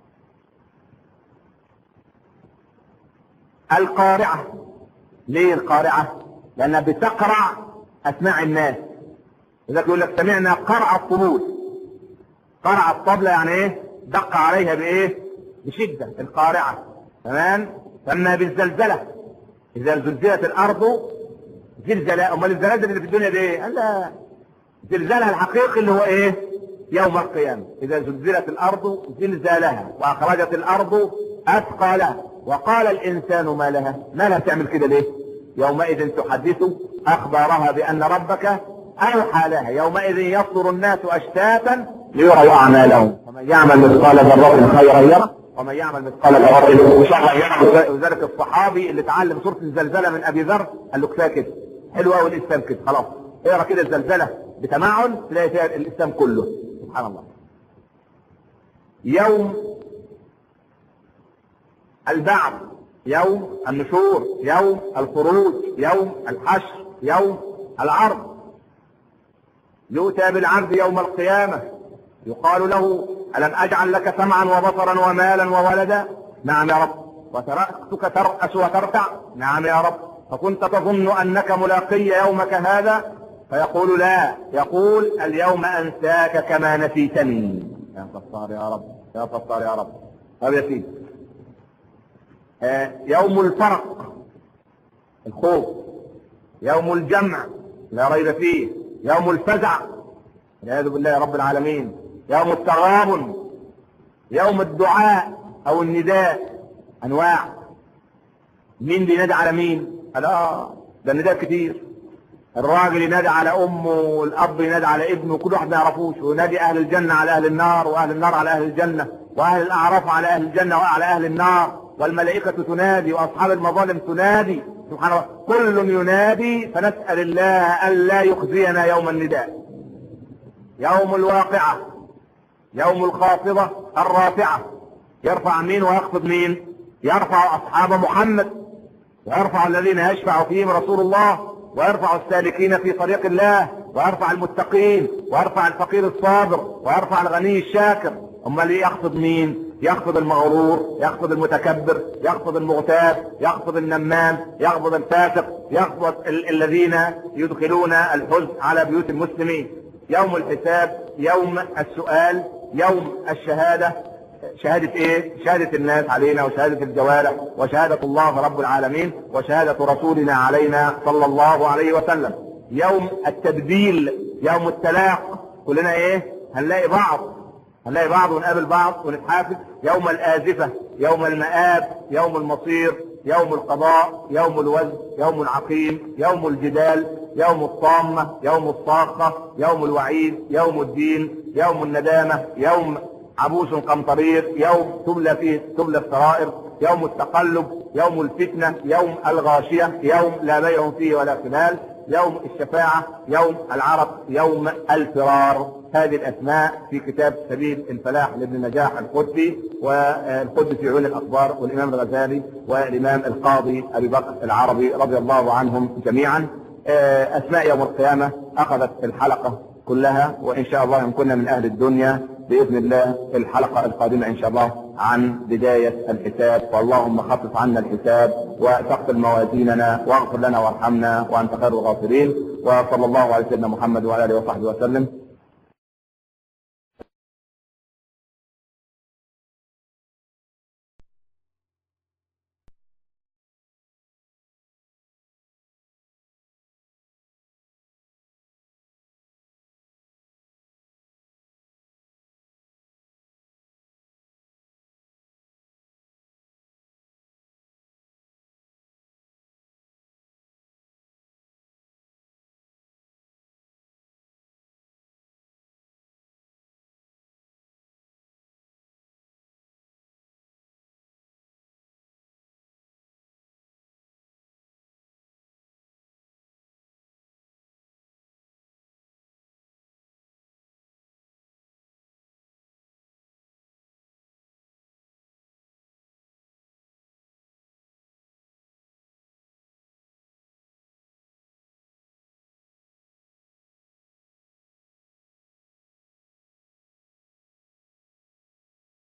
القارعة ليه القارعة لأنها بتقرع أسماع الناس لذلك يقول لك سمعنا قرع الطبول قرع الطبلة يعني ايه دق عليها بايه بشدة القارعة تمام فما بالزلزلة إذا زلزلت الأرض زلزلة أمال الزلازل اللي في الدنيا دي ايه؟ قال لا زلزالها الحقيقي اللي هو ايه يوم القيامة إذا زلزلت الأرض زلزالها وأخرجت الأرض أثقالها وقال الإنسان ما لها ما لها تعمل كده ليه يومئذ تحدث أخبارها بأن ربك أوحى لها يومئذ يصدر الناس أشتاتا ليروا أعمالهم ومن يعمل مثقال ذرة خيرا يره ومن يعمل مثقال ذرة شرا يره وذلك الصحابي اللي اتعلم سورة الزلزلة من أبي ذر قال له كفاية كده حلو قوي الإسلام كده خلاص اقرا كده الزلزلة بتمعن تلاقي فيها الإسلام كله سبحان الله يوم البعث يوم النشور يوم الخروج يوم الحشر يوم العرض يؤتى بالعبد يوم القيامة يقال له ألم أجعل لك سمعا وبصرا ومالا وولدا نعم يا رب وتركتك ترأس وترتع نعم يا رب فكنت تظن أنك ملاقي يومك هذا فيقول لا يقول اليوم أنساك كما نسيتني يا ستار يا رب يا ستار يا رب طب يا سيدي آه يوم الفرق الخوف يوم الجمع لا ريب فيه يوم الفزع والعياذ بالله يا رب العالمين يوم التغابن يوم الدعاء او النداء انواع مين بينادي على مين؟ قال اه ده النداء كتير الراجل ينادي على امه والاب ينادي على ابنه كل واحد ما يعرفوش وينادي اهل الجنه على اهل النار واهل النار على اهل الجنه واهل الاعراف على اهل الجنه وعلى اهل النار والملائكه تنادي واصحاب المظالم تنادي سبحان الله كل ينادي فنسال الله الا يخزينا يوم النداء يوم الواقعه يوم الخافضه الرافعه يرفع مين ويخفض مين يرفع اصحاب محمد ويرفع الذين يشفع فيهم رسول الله ويرفع السالكين في طريق الله ويرفع المتقين ويرفع الفقير الصابر ويرفع الغني الشاكر امال ايه يخفض مين يخفض المغرور يخفض المتكبر يخفض المغتاب يخفض النمام يخفض الفاسق يخفض ال- الذين يدخلون الحزن على بيوت المسلمين يوم الحساب يوم السؤال يوم الشهاده شهادة ايه؟ شهادة الناس علينا وشهادة الجوارح وشهادة الله رب العالمين وشهادة رسولنا علينا صلى الله عليه وسلم. يوم التبديل يوم التلاق كلنا ايه؟ هنلاقي بعض هنلاقي بعض ونقابل بعض ونتحافظ يوم الآزفة يوم المآب يوم المصير يوم القضاء يوم الوزن يوم العقيم يوم الجدال يوم الطامة يوم الصاخة يوم الوعيد يوم الدين يوم الندامة يوم عبوس قمطرير يوم تبلى فيه تبلى السرائر يوم التقلب يوم الفتنة يوم الغاشية يوم لا بيع فيه ولا خلال يوم الشفاعة يوم العرق يوم الفرار هذه الأسماء في كتاب سبيل الفلاح لابن نجاح القدسي والقدس في عيون الأخبار والإمام الغزالي والإمام القاضي أبي بكر العربي رضي الله عنهم جميعا أسماء يوم القيامة أخذت الحلقة كلها وإن شاء الله إن كنا من أهل الدنيا بإذن الله الحلقة القادمة إن شاء الله عن بداية الحساب واللهم خفف عنا الحساب وثقل موازيننا واغفر لنا وارحمنا وأنت خير الغافرين وصلى الله على سيدنا محمد وعلى اله وصحبه وسلم